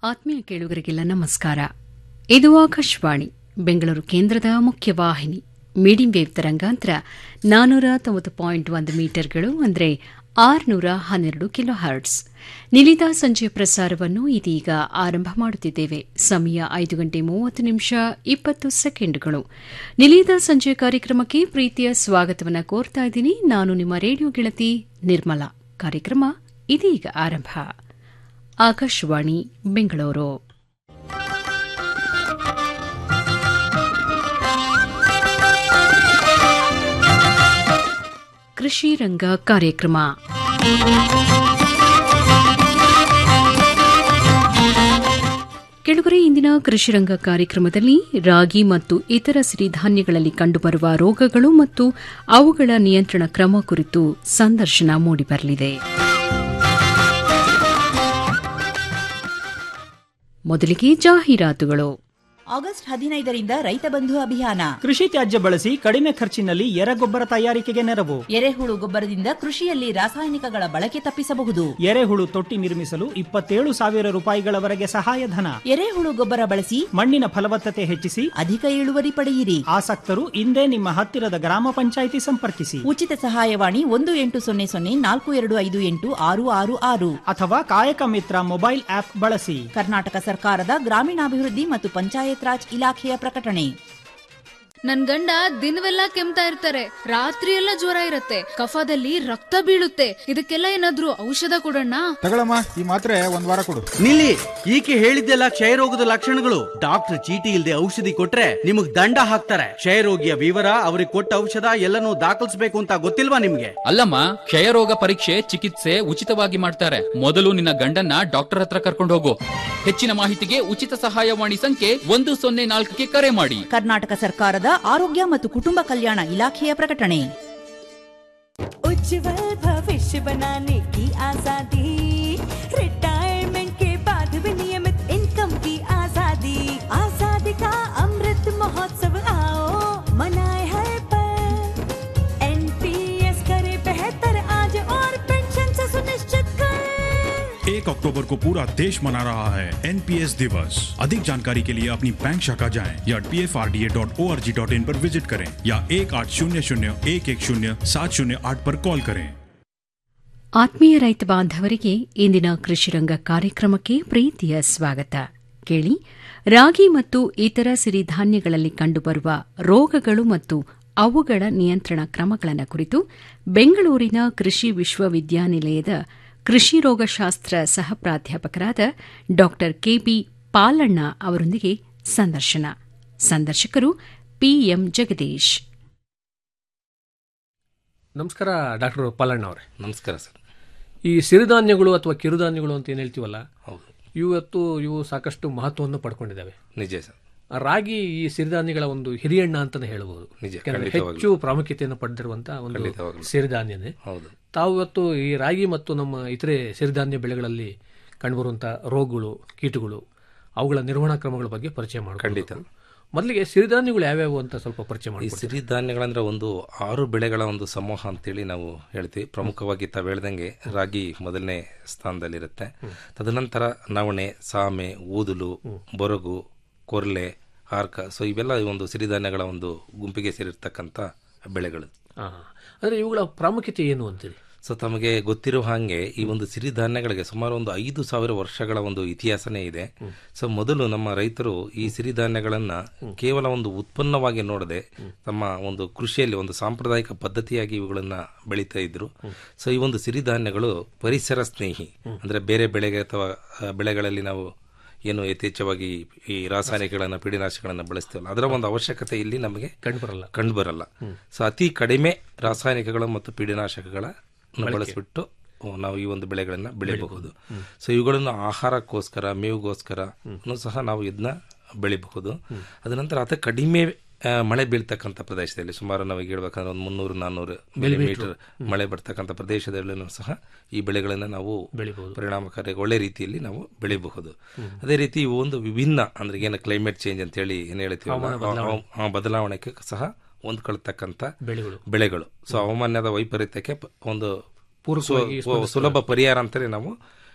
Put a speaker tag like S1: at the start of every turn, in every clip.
S1: ಆತ್ಮೀಯ ಕೇಳುಗರಿಗೆಲ್ಲ ನಮಸ್ಕಾರ ಇದು ಆಕಾಶವಾಣಿ ಬೆಂಗಳೂರು ಕೇಂದ್ರದ ಮುಖ್ಯವಾಹಿನಿ ಮೀಡಿಯಂ ವೇವ್ ತರಂಗಾಂತರ ನಾನೂರ ತೊಂಬತ್ತು ಪಾಯಿಂಟ್ ಒಂದು ಮೀಟರ್ಗಳು ಅಂದರೆ ಆರುನೂರ ಹನ್ನೆರಡು ಕಿಲೋ ಹರ್ಟ್ಸ್ ನಿಲಿದ ಸಂಜೆಯ ಪ್ರಸಾರವನ್ನು ಇದೀಗ ಆರಂಭ ಮಾಡುತ್ತಿದ್ದೇವೆ ಸಮಯ ಐದು ಗಂಟೆ ಮೂವತ್ತು ನಿಮಿಷ ಇಪ್ಪತ್ತು ಸೆಕೆಂಡ್ಗಳು ನಿಲಿದ ಸಂಜೆಯ ಕಾರ್ಯಕ್ರಮಕ್ಕೆ ಪ್ರೀತಿಯ ಸ್ವಾಗತವನ್ನು ಕೋರ್ತಾ ಇದ್ದೀನಿ ನಾನು ನಿಮ್ಮ ರೇಡಿಯೋ ಗೆಳತಿ ನಿರ್ಮಲಾ ಕಾರ್ಯಕ್ರಮ ಇದೀಗ ಆರಂಭ ಆಕಾಶವಾಣಿ ಬೆಂಗಳೂರು ಕೃಷಿ ರಂಗ ಕಾರ್ಯಕ್ರಮ ಕೆಳಗರೆ ಇಂದಿನ ಕೃಷಿ ರಂಗ ಕಾರ್ಯಕ್ರಮದಲ್ಲಿ ರಾಗಿ ಮತ್ತು ಇತರ ಸಿರಿಧಾನ್ಯಗಳಲ್ಲಿ ಕಂಡುಬರುವ ರೋಗಗಳು ಮತ್ತು ಅವುಗಳ ನಿಯಂತ್ರಣ ಕ್ರಮ ಕುರಿತು ಸಂದರ್ಶನ ಮೂಡಿಬರಲಿದೆ ಮೊದಲಿಗೆ ಜಾಹೀರಾತುಗಳು
S2: ಆಗಸ್ಟ್ ಹದಿನೈದರಿಂದ ರೈತ ಬಂಧು ಅಭಿಯಾನ
S3: ಕೃಷಿ ತ್ಯಾಜ್ಯ ಬಳಸಿ ಕಡಿಮೆ ಖರ್ಚಿನಲ್ಲಿ ಎರೆಗೊಬ್ಬರ ತಯಾರಿಕೆಗೆ ನೆರವು
S2: ಎರೆಹುಳು ಗೊಬ್ಬರದಿಂದ ಕೃಷಿಯಲ್ಲಿ ರಾಸಾಯನಿಕಗಳ ಬಳಕೆ ತಪ್ಪಿಸಬಹುದು
S3: ಎರೆಹುಳು ತೊಟ್ಟಿ ನಿರ್ಮಿಸಲು ಇಪ್ಪತ್ತೇಳು ಸಾವಿರ ರೂಪಾಯಿಗಳವರೆಗೆ ಸಹಾಯಧನ
S2: ಎರೆಹುಳು ಗೊಬ್ಬರ ಬಳಸಿ
S3: ಮಣ್ಣಿನ ಫಲವತ್ತತೆ ಹೆಚ್ಚಿಸಿ
S2: ಅಧಿಕ ಇಳುವರಿ ಪಡೆಯಿರಿ
S3: ಆಸಕ್ತರು ಇಂದೇ ನಿಮ್ಮ ಹತ್ತಿರದ ಗ್ರಾಮ ಪಂಚಾಯಿತಿ ಸಂಪರ್ಕಿಸಿ
S2: ಉಚಿತ ಸಹಾಯವಾಣಿ ಒಂದು ಎಂಟು ಸೊನ್ನೆ ಸೊನ್ನೆ ನಾಲ್ಕು ಎರಡು ಐದು ಎಂಟು ಆರು ಆರು ಆರು
S3: ಅಥವಾ ಕಾಯಕ ಮಿತ್ರ ಮೊಬೈಲ್ ಆಪ್ ಬಳಸಿ
S2: ಕರ್ನಾಟಕ ಸರ್ಕಾರದ ಗ್ರಾಮೀಣಾಭಿವೃದ್ಧಿ ಮತ್ತು ಪಂಚಾಯತ್ ರಾಜ್ ಇಲಾಖೆಯ ಪ್ರಕಟಣೆ
S4: ನನ್ ಗಂಡ ದಿನವೆಲ್ಲ ಕೆಮ್ತಾ ಇರ್ತಾರೆ ರಾತ್ರಿ ಎಲ್ಲ ಜ್ವರ ಇರತ್ತೆ ಕಫದಲ್ಲಿ ರಕ್ತ ಬೀಳುತ್ತೆ ಇದಕ್ಕೆಲ್ಲ ಏನಾದ್ರೂ ಔಷಧ ಕೊಡೋಣ
S5: ತಗೊಳಮ್ಮ ಈ ಮಾತ್ರೆ ಒಂದ್ ವಾರ ಕೊಡು
S6: ನಿಲ್ಲಿ ಈಕೆ ಹೇಳಿದ್ದೆಲ್ಲ ಕ್ಷಯರೋಗದ ಲಕ್ಷಣಗಳು ಡಾಕ್ಟರ್ ಚೀಟಿ ಇಲ್ಲದೆ ಔಷಧಿ ಕೊಟ್ರೆ ನಿಮಗ್ ದಂಡ ಹಾಕ್ತಾರೆ ಕ್ಷಯರೋಗಿಯ ವಿವರ ಅವ್ರಿಗೆ ಕೊಟ್ಟ ಔಷಧ ಎಲ್ಲನೂ ದಾಖಲಿಸಬೇಕು ಅಂತ ಗೊತ್ತಿಲ್ವಾ ನಿಮ್ಗೆ
S7: ಅಲ್ಲಮ್ಮ ಕ್ಷಯರೋಗ ಪರೀಕ್ಷೆ ಚಿಕಿತ್ಸೆ ಉಚಿತವಾಗಿ ಮಾಡ್ತಾರೆ ಮೊದಲು ನಿನ್ನ ಗಂಡನ್ನ ಡಾಕ್ಟರ್ ಹತ್ರ ಕರ್ಕೊಂಡು ಹೋಗು ಹೆಚ್ಚಿನ ಮಾಹಿತಿಗೆ ಉಚಿತ ಸಹಾಯವಾಣಿ ಸಂಖ್ಯೆ ಒಂದು ಸೊನ್ನೆ ನಾಲ್ಕಕ್ಕೆ ಕರೆ ಮಾಡಿ
S2: ಕರ್ನಾಟಕ ಸರ್ಕಾರದ ಆರೋಗ್ಯ ಮತ್ತು ಕುಟುಂಬ ಕಲ್ಯಾಣ ಇಲಾಖೆಯ ಪ್ರಕಟಣೆ
S8: उज्जवल भविष्य बनाने की आजादी रिटायरमेंट के बाद भी नियमित इनकम की आजादी आजादी का अमृत महोत्सव आओ मनाए हर पल एनपीएस करे बेहतर आज और पेंशन से सुनिश्चित कर
S9: एक अक्टूबर को पूरा देश मना रहा है एनपीएस दिवस अधिक जानकारी के लिए अपनी बैंक शाखा जाएं या P F R D A dot O R G dot in पर विजिट करें या एक आठ शून्य शून्य एक एक शून्य सात शून्य आठ पर कॉल करें
S1: ಆತ್ಮೀಯ ರೈತ ಬಾಂಧವರಿಗೆ ಇಂದಿನ ಕೃಷಿರಂಗ ಕಾರ್ಯಕ್ರಮಕ್ಕೆ ಪ್ರೀತಿಯ ಸ್ವಾಗತ ಕೇಳಿ ರಾಗಿ ಮತ್ತು ಇತರ ಸಿರಿಧಾನ್ಯಗಳಲ್ಲಿ ಕಂಡುಬರುವ ರೋಗಗಳು ಮತ್ತು ಅವುಗಳ ನಿಯಂತ್ರಣ ಕ್ರಮಗಳನ್ನು ಕುರಿತು ಬೆಂಗಳೂರಿನ ಕೃಷಿ ವಿಶ್ವವಿದ್ಯಾನಿಲಯದ ಕೃಷಿ ರೋಗಶಾಸ್ತ್ರ ಸಹ ಪ್ರಾಧ್ಯಾಪಕರಾದ ಡಾ ಕೆಬಿ ಪಾಲಣ್ಣ ಅವರೊಂದಿಗೆ ಸಂದರ್ಶನ ಸಂದರ್ಶಕರು ಪಿಎಂ ಜಗದೀಶ್
S10: ನಮಸ್ಕಾರ ಡಾಕ್ಟರ್ ಪಾಲಣ್ಣ ಅವರೇ
S11: ನಮಸ್ಕಾರ ಸರ್
S10: ಈ ಸಿರಿಧಾನ್ಯಗಳು ಅಥವಾ ಕಿರುಧಾನ್ಯಗಳು ಅಂತ ಏನು ಹೇಳ್ತೀವಲ್ಲ
S11: ಹೌದು
S10: ಇವತ್ತು ಇವು ಸಾಕಷ್ಟು ಮಹತ್ವವನ್ನು ಪಡ್ಕೊಂಡಿದ್ದಾವೆ
S11: ನಿಜ ಸರ್
S10: ಆ ರಾಗಿ ಈ ಸಿರಿಧಾನ್ಯಗಳ ಒಂದು ಹಿರಿಯಣ್ಣ ಅಂತಾನೆ ಹೇಳಬಹುದು
S11: ನಿಜ,
S10: ಯಾಕಂದ್ರೆ
S11: ಖಂಡಿತವಾಗ್ಲೂ.
S10: ಹೆಚ್ಚು ಪ್ರಾಮುಖ್ಯತೆಯನ್ನು ಪಡೆದಿರುವಂತಹ ಒಂದು
S11: ಖಂಡಿತವಾಗ್ಲೂ.
S10: ಸಿರಿಧಾನ್ಯನೇ
S11: ಹೌದು
S10: ತಾವು ಇವತ್ತು ಈ ರಾಗಿ ಮತ್ತು ನಮ್ಮ ಇತರೆ ಸಿರಿಧಾನ್ಯ ಬೆಳೆಗಳಲ್ಲಿ ಕಂಡುಬರುವಂತಹ ರೋಗಗಳು ಕೀಟಗಳು ಅವುಗಳ ನಿರ್ವಹಣಾ ಕ್ರಮಗಳ ಬಗ್ಗೆ ಪರಿಚಯ ಮಾಡಿ
S11: ಖಂಡಿತ.
S10: ಮೊದಲಿಗೆ ಸಿರಿಧಾನ್ಯಗಳು ಯಾವ್ಯಾವು ಅಂತ ಸ್ವಲ್ಪ ಪರಿಚಯ
S11: ಈ
S10: ಮಾಡಿ
S11: ಸಿರಿಧಾನ್ಯಗಳಂದ್ರೆ ಒಂದು ಆರು ಬೆಳೆಗಳ ಒಂದು ಸಮೂಹ ಅಂತೇಳಿ ನಾವು ಹೇಳ್ತೀವಿ ಪ್ರಮುಖವಾಗಿ ತಾವು ಹೇಳ್ದಂಗೆ ರಾಗಿ ಮೊದಲನೇ ಸ್ಥಾನದಲ್ಲಿರುತ್ತೆ ತದನಂತರ ನವಣೆ ಸಾಮೆ ಊದಲು ಬೊರಗು ಕೊರ್ಲೆ ಹಾರ್ಕ ಸೊ ಇವೆಲ್ಲ ಈ ಒಂದು ಸಿರಿಧಾನ್ಯಗಳ ಒಂದು ಗುಂಪಿಗೆ ಸೇರಿರ್ತಕ್ಕಂಥ ಬೆಳೆಗಳು
S10: ಹಾ ಅಂದ್ರೆ ಇವುಗಳ ಪ್ರಾಮುಖ್ಯತೆ ಏನು ಅಂತೀರಿ
S11: ಸೊ ತಮಗೆ ಗೊತ್ತಿರೋ ಹಾಗೆ ಈ ಒಂದು ಸಿರಿಧಾನ್ಯಗಳಿಗೆ ಸುಮಾರು ಒಂದು ಐದು ಸಾವಿರ ವರ್ಷಗಳ ಒಂದು ಇತಿಹಾಸನೇ ಇದೆ ಸೊ ಮೊದಲು ನಮ್ಮ ರೈತರು ಈ ಸಿರಿಧಾನ್ಯಗಳನ್ನ ಕೇವಲ ಒಂದು ಉತ್ಪನ್ನವಾಗಿ ನೋಡದೆ ತಮ್ಮ ಒಂದು ಕೃಷಿಯಲ್ಲಿ ಒಂದು ಸಾಂಪ್ರದಾಯಿಕ ಪದ್ಧತಿಯಾಗಿ ಇವುಗಳನ್ನ ಬೆಳೀತಾ ಇದ್ರು ಸೊ ಈ ಒಂದು ಸಿರಿಧಾನ್ಯಗಳು ಪರಿಸರ ಸ್ನೇಹಿ ಅಂದ್ರೆ ಬೇರೆ ಬೆಳೆಗೆ ಅಥವಾ ಆ, ಬೆಳೆಗಳಲ್ಲಿ ನಾವು ಏನು ಯಥೇಚ್ಛವಾಗಿ ಈ ರಾಸಾಯನಿಕಗಳನ್ನ ಪೀಡಿನಾಶಕಗಳನ್ನ ಬಳಸ್ತೀವಲ್ಲ ಅದರ ಒಂದು ಅವಶ್ಯಕತೆ ಇಲ್ಲಿ ನಮಗೆ
S10: ಕಂಡುಬರಲ್ಲ
S11: ಕಂಡುಬರಲ್ಲ ಸೊ ಅತಿ ಕಡಿಮೆ ರಾಸಾಯನಿಕಗಳು ಮತ್ತು ಪೀಡನಾಶಕಗಳ ಬಳಸಿಬಿಟ್ಟು ನಾವು ಈ ಒಂದು ಬೆಳೆಗಳನ್ನ ಬೆಳೆಯಬಹುದು ಸೊ ಇವುಗಳನ್ನು ಆಹಾರಕ್ಕೋಸ್ಕರ ಮೇವಿಗೋಸ್ಕರ ಸಹ ನಾವು ಇದನ್ನ ಬೆಳಿಬಹುದು ಅದ ನಂತರ ಅತಿ ಕಡಿಮೆ ಆ, ಮಳೆ ಬೀಳ್ತಕ್ಕಂಥ ಪ್ರದೇಶದಲ್ಲಿ ಸುಮಾರು ನಾವು ಹೇಳ್ಬೇಕಂದ್ರೆ ಒಂದು ಮುನ್ನೂರು ನಾನ್ನೂರು ಮಿಲಿಮೀಟರ್ ಮಳೆ ಬರ್ತಕ್ಕಂಥ ಪ್ರದೇಶದಲ್ಲೂ ಸಹ ಈ ಬೆಳೆಗಳನ್ನು ನಾವು
S10: ಬೆಳಿಬಹುದು
S11: ಪರಿಣಾಮಕಾರಿ ಒಳ್ಳೆ ರೀತಿಯಲ್ಲಿ ನಾವು ಬೆಳಿಬಹುದು ಅದೇ ರೀತಿ ಇವು ಒಂದು ವಿಭಿನ್ನ ಅಂದ್ರೆ ಏನು ಕ್ಲೈಮೇಟ್ ಚೇಂಜ್ ಅಂತ ಹೇಳಿ ಏನ್ ಹೇಳ್ತೀವಿ ಆ ಬದಲಾವಣೆಗೆ ಸಹ ಹೊಂದ್ಕೊಳ್ತಕ್ಕಂಥ
S10: ಬೆಳೆಗಳು
S11: ಬೆಳೆಗಳು ಸೊ ಹವಾಮಾನದ ವೈಪರೀತ್ಯಕ್ಕೆ ಪ- ಒಂದು
S10: ಪೂರಕವಾಗಿ
S11: ಸು- ಸುಲಭ ಪರಿಹಾರ ಅಂತಾನೆ ನಾವು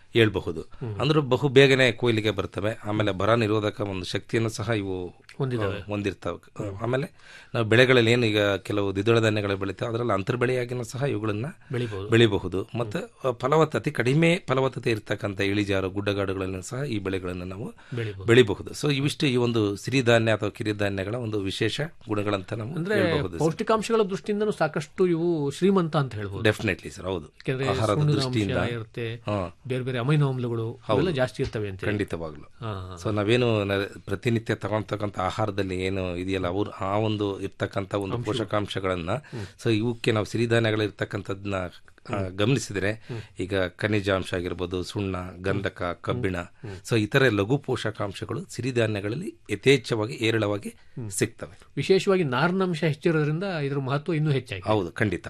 S11: ಹೇಳ್ಬಹುದು ಅಂದ್ರೆ ಬಹು ಬೇಗನೆ ಕೊಯ್ಲಿಗೆ ಬರ್ತವೆ ಆಮೇಲೆ ಬರ ನಿರೋಧಕ ಒಂದು ಶಕ್ತಿಯನ್ನು ಸಹ ಇವು
S10: ಹೊಂದಿದಾವೆ.
S11: ಆ, ಹೊಂದಿರ್ತವೆ ಆಮೇಲೆ ನಾವು ಬೆಳೆಗಳಲ್ಲಿ ಏನು ಈಗ ಕೆಲವು ದ್ವಿದಳ ಧಾನ್ಯಗಳು ಬೆಳಿತಾವೆ ಅದರಲ್ಲಿ ಅಂತರ್ ಬೆಳೆಯಾಗಿನೂ ಸಹ ಇವುಗಳನ್ನ
S10: ಬೆಳಿಬಹುದು.
S11: ಬೆಳಿಬಹುದು ಮತ್ತೆ ಆ, ಫಲವತ್ತತೆ ಕಡಿಮೆ ಫಲವತ್ತತೆ ಇರ್ತಕ್ಕಂಥ ಇಳಿಜಾರು ಗುಡ್ಡಗಾಡುಗಳಲ್ಲಿ ಸಹ ಈ ಬೆಳೆಗಳನ್ನು ನಾವು
S10: ಬೆಳಿಬಹುದು.
S11: ಬೆಳಿಬಹುದು ಸೊ ಇವಿಷ್ಟು ಈ ಒಂದು ಸಿರಿಧಾನ್ಯ ಅಥವಾ ಕಿರಿಧಾನ್ಯಗಳ ಒಂದು ವಿಶೇಷ ಗುಣಗಳಂತ ನಾವು
S10: ಅಂದ್ರೆ
S11: ಹೇಳ್ಬಹುದು ಸರ್.
S10: ಪೌಷ್ಟಿಕಾಂಶಗಳ ದೃಷ್ಟಿಯಿಂದನೂ ಸಾಕಷ್ಟು ಇವು ಶ್ರೀಮಂತ ಅಂತ ಹೇಳ್ಬೋದು
S11: ಡೆಫಿನೆಟ್ಲಿ ಸರ್ ಹೌದು
S10: ಯಾಕೆಂದ್ರೆ
S11: ಆಹಾರದ
S10: ಸುಣ್ಣದ
S11: ದೃಷ್ಟಿಯಿಂದ
S10: ಅಂಶ ಇರುತ್ತೆ
S11: ಹಾ.
S10: ಬೇರೆ ಬೇರೆ ಅಮೈನೋ ಆಮ್ಲಗಳು ಅವೆಲ್ಲ ಜಾಸ್ತಿ ಇರ್ತವೆ ಅಂತ
S11: ಖಂಡಿತವಾಗ್ಲು
S10: ಹಾ,
S11: ಸೊ ನಾವೇನು ನ- ಪ್ರತಿನಿತ್ಯ ತಗೊಳ್ತಕ್ಕಂಥ ಆಹಾರದಲ್ಲಿ ಏನು ಇದೆಯಲ್ಲ ಅವ್ರು ಆ ಒಂದು ಇರ್ತಕ್ಕಂಥ ಒಂದು ಪೋಷಕಾಂಶಗಳನ್ನ ಸೊ ಇವಕ್ಕೆ ನಾವು ಸಿರಿಧಾನ್ಯಗಳು ಇರ್ತಕ್ಕಂಥದ್ದನ್ನ ಆ, ಗಮನಿಸಿದ್ರೆ ಈಗ ಖನಿಜಾಂಶ ಆಗಿರ್ಬೋದು ಸುಣ್ಣ ಗಂಧಕ ಕಬ್ಬಿಣ ಸೊ ಇತರೆ ಲಘು ಪೋಷಕಾಂಶಗಳು ಸಿರಿಧಾನ್ಯಗಳಲ್ಲಿ ಯಥೇಚ್ಛವಾಗಿ ಹೇರಳವಾಗಿ ಸಿಗ್ತವೆ
S10: ವಿಶೇಷವಾಗಿ ನಾರಿನಂಶ ಹೆಚ್ಚಿರೋದ್ರಿಂದ ಇದ್ರ ಮಹತ್ವ ಇನ್ನೂ ಹೆಚ್ಚಾಗಿ
S11: ಹೌದು ಖಂಡಿತ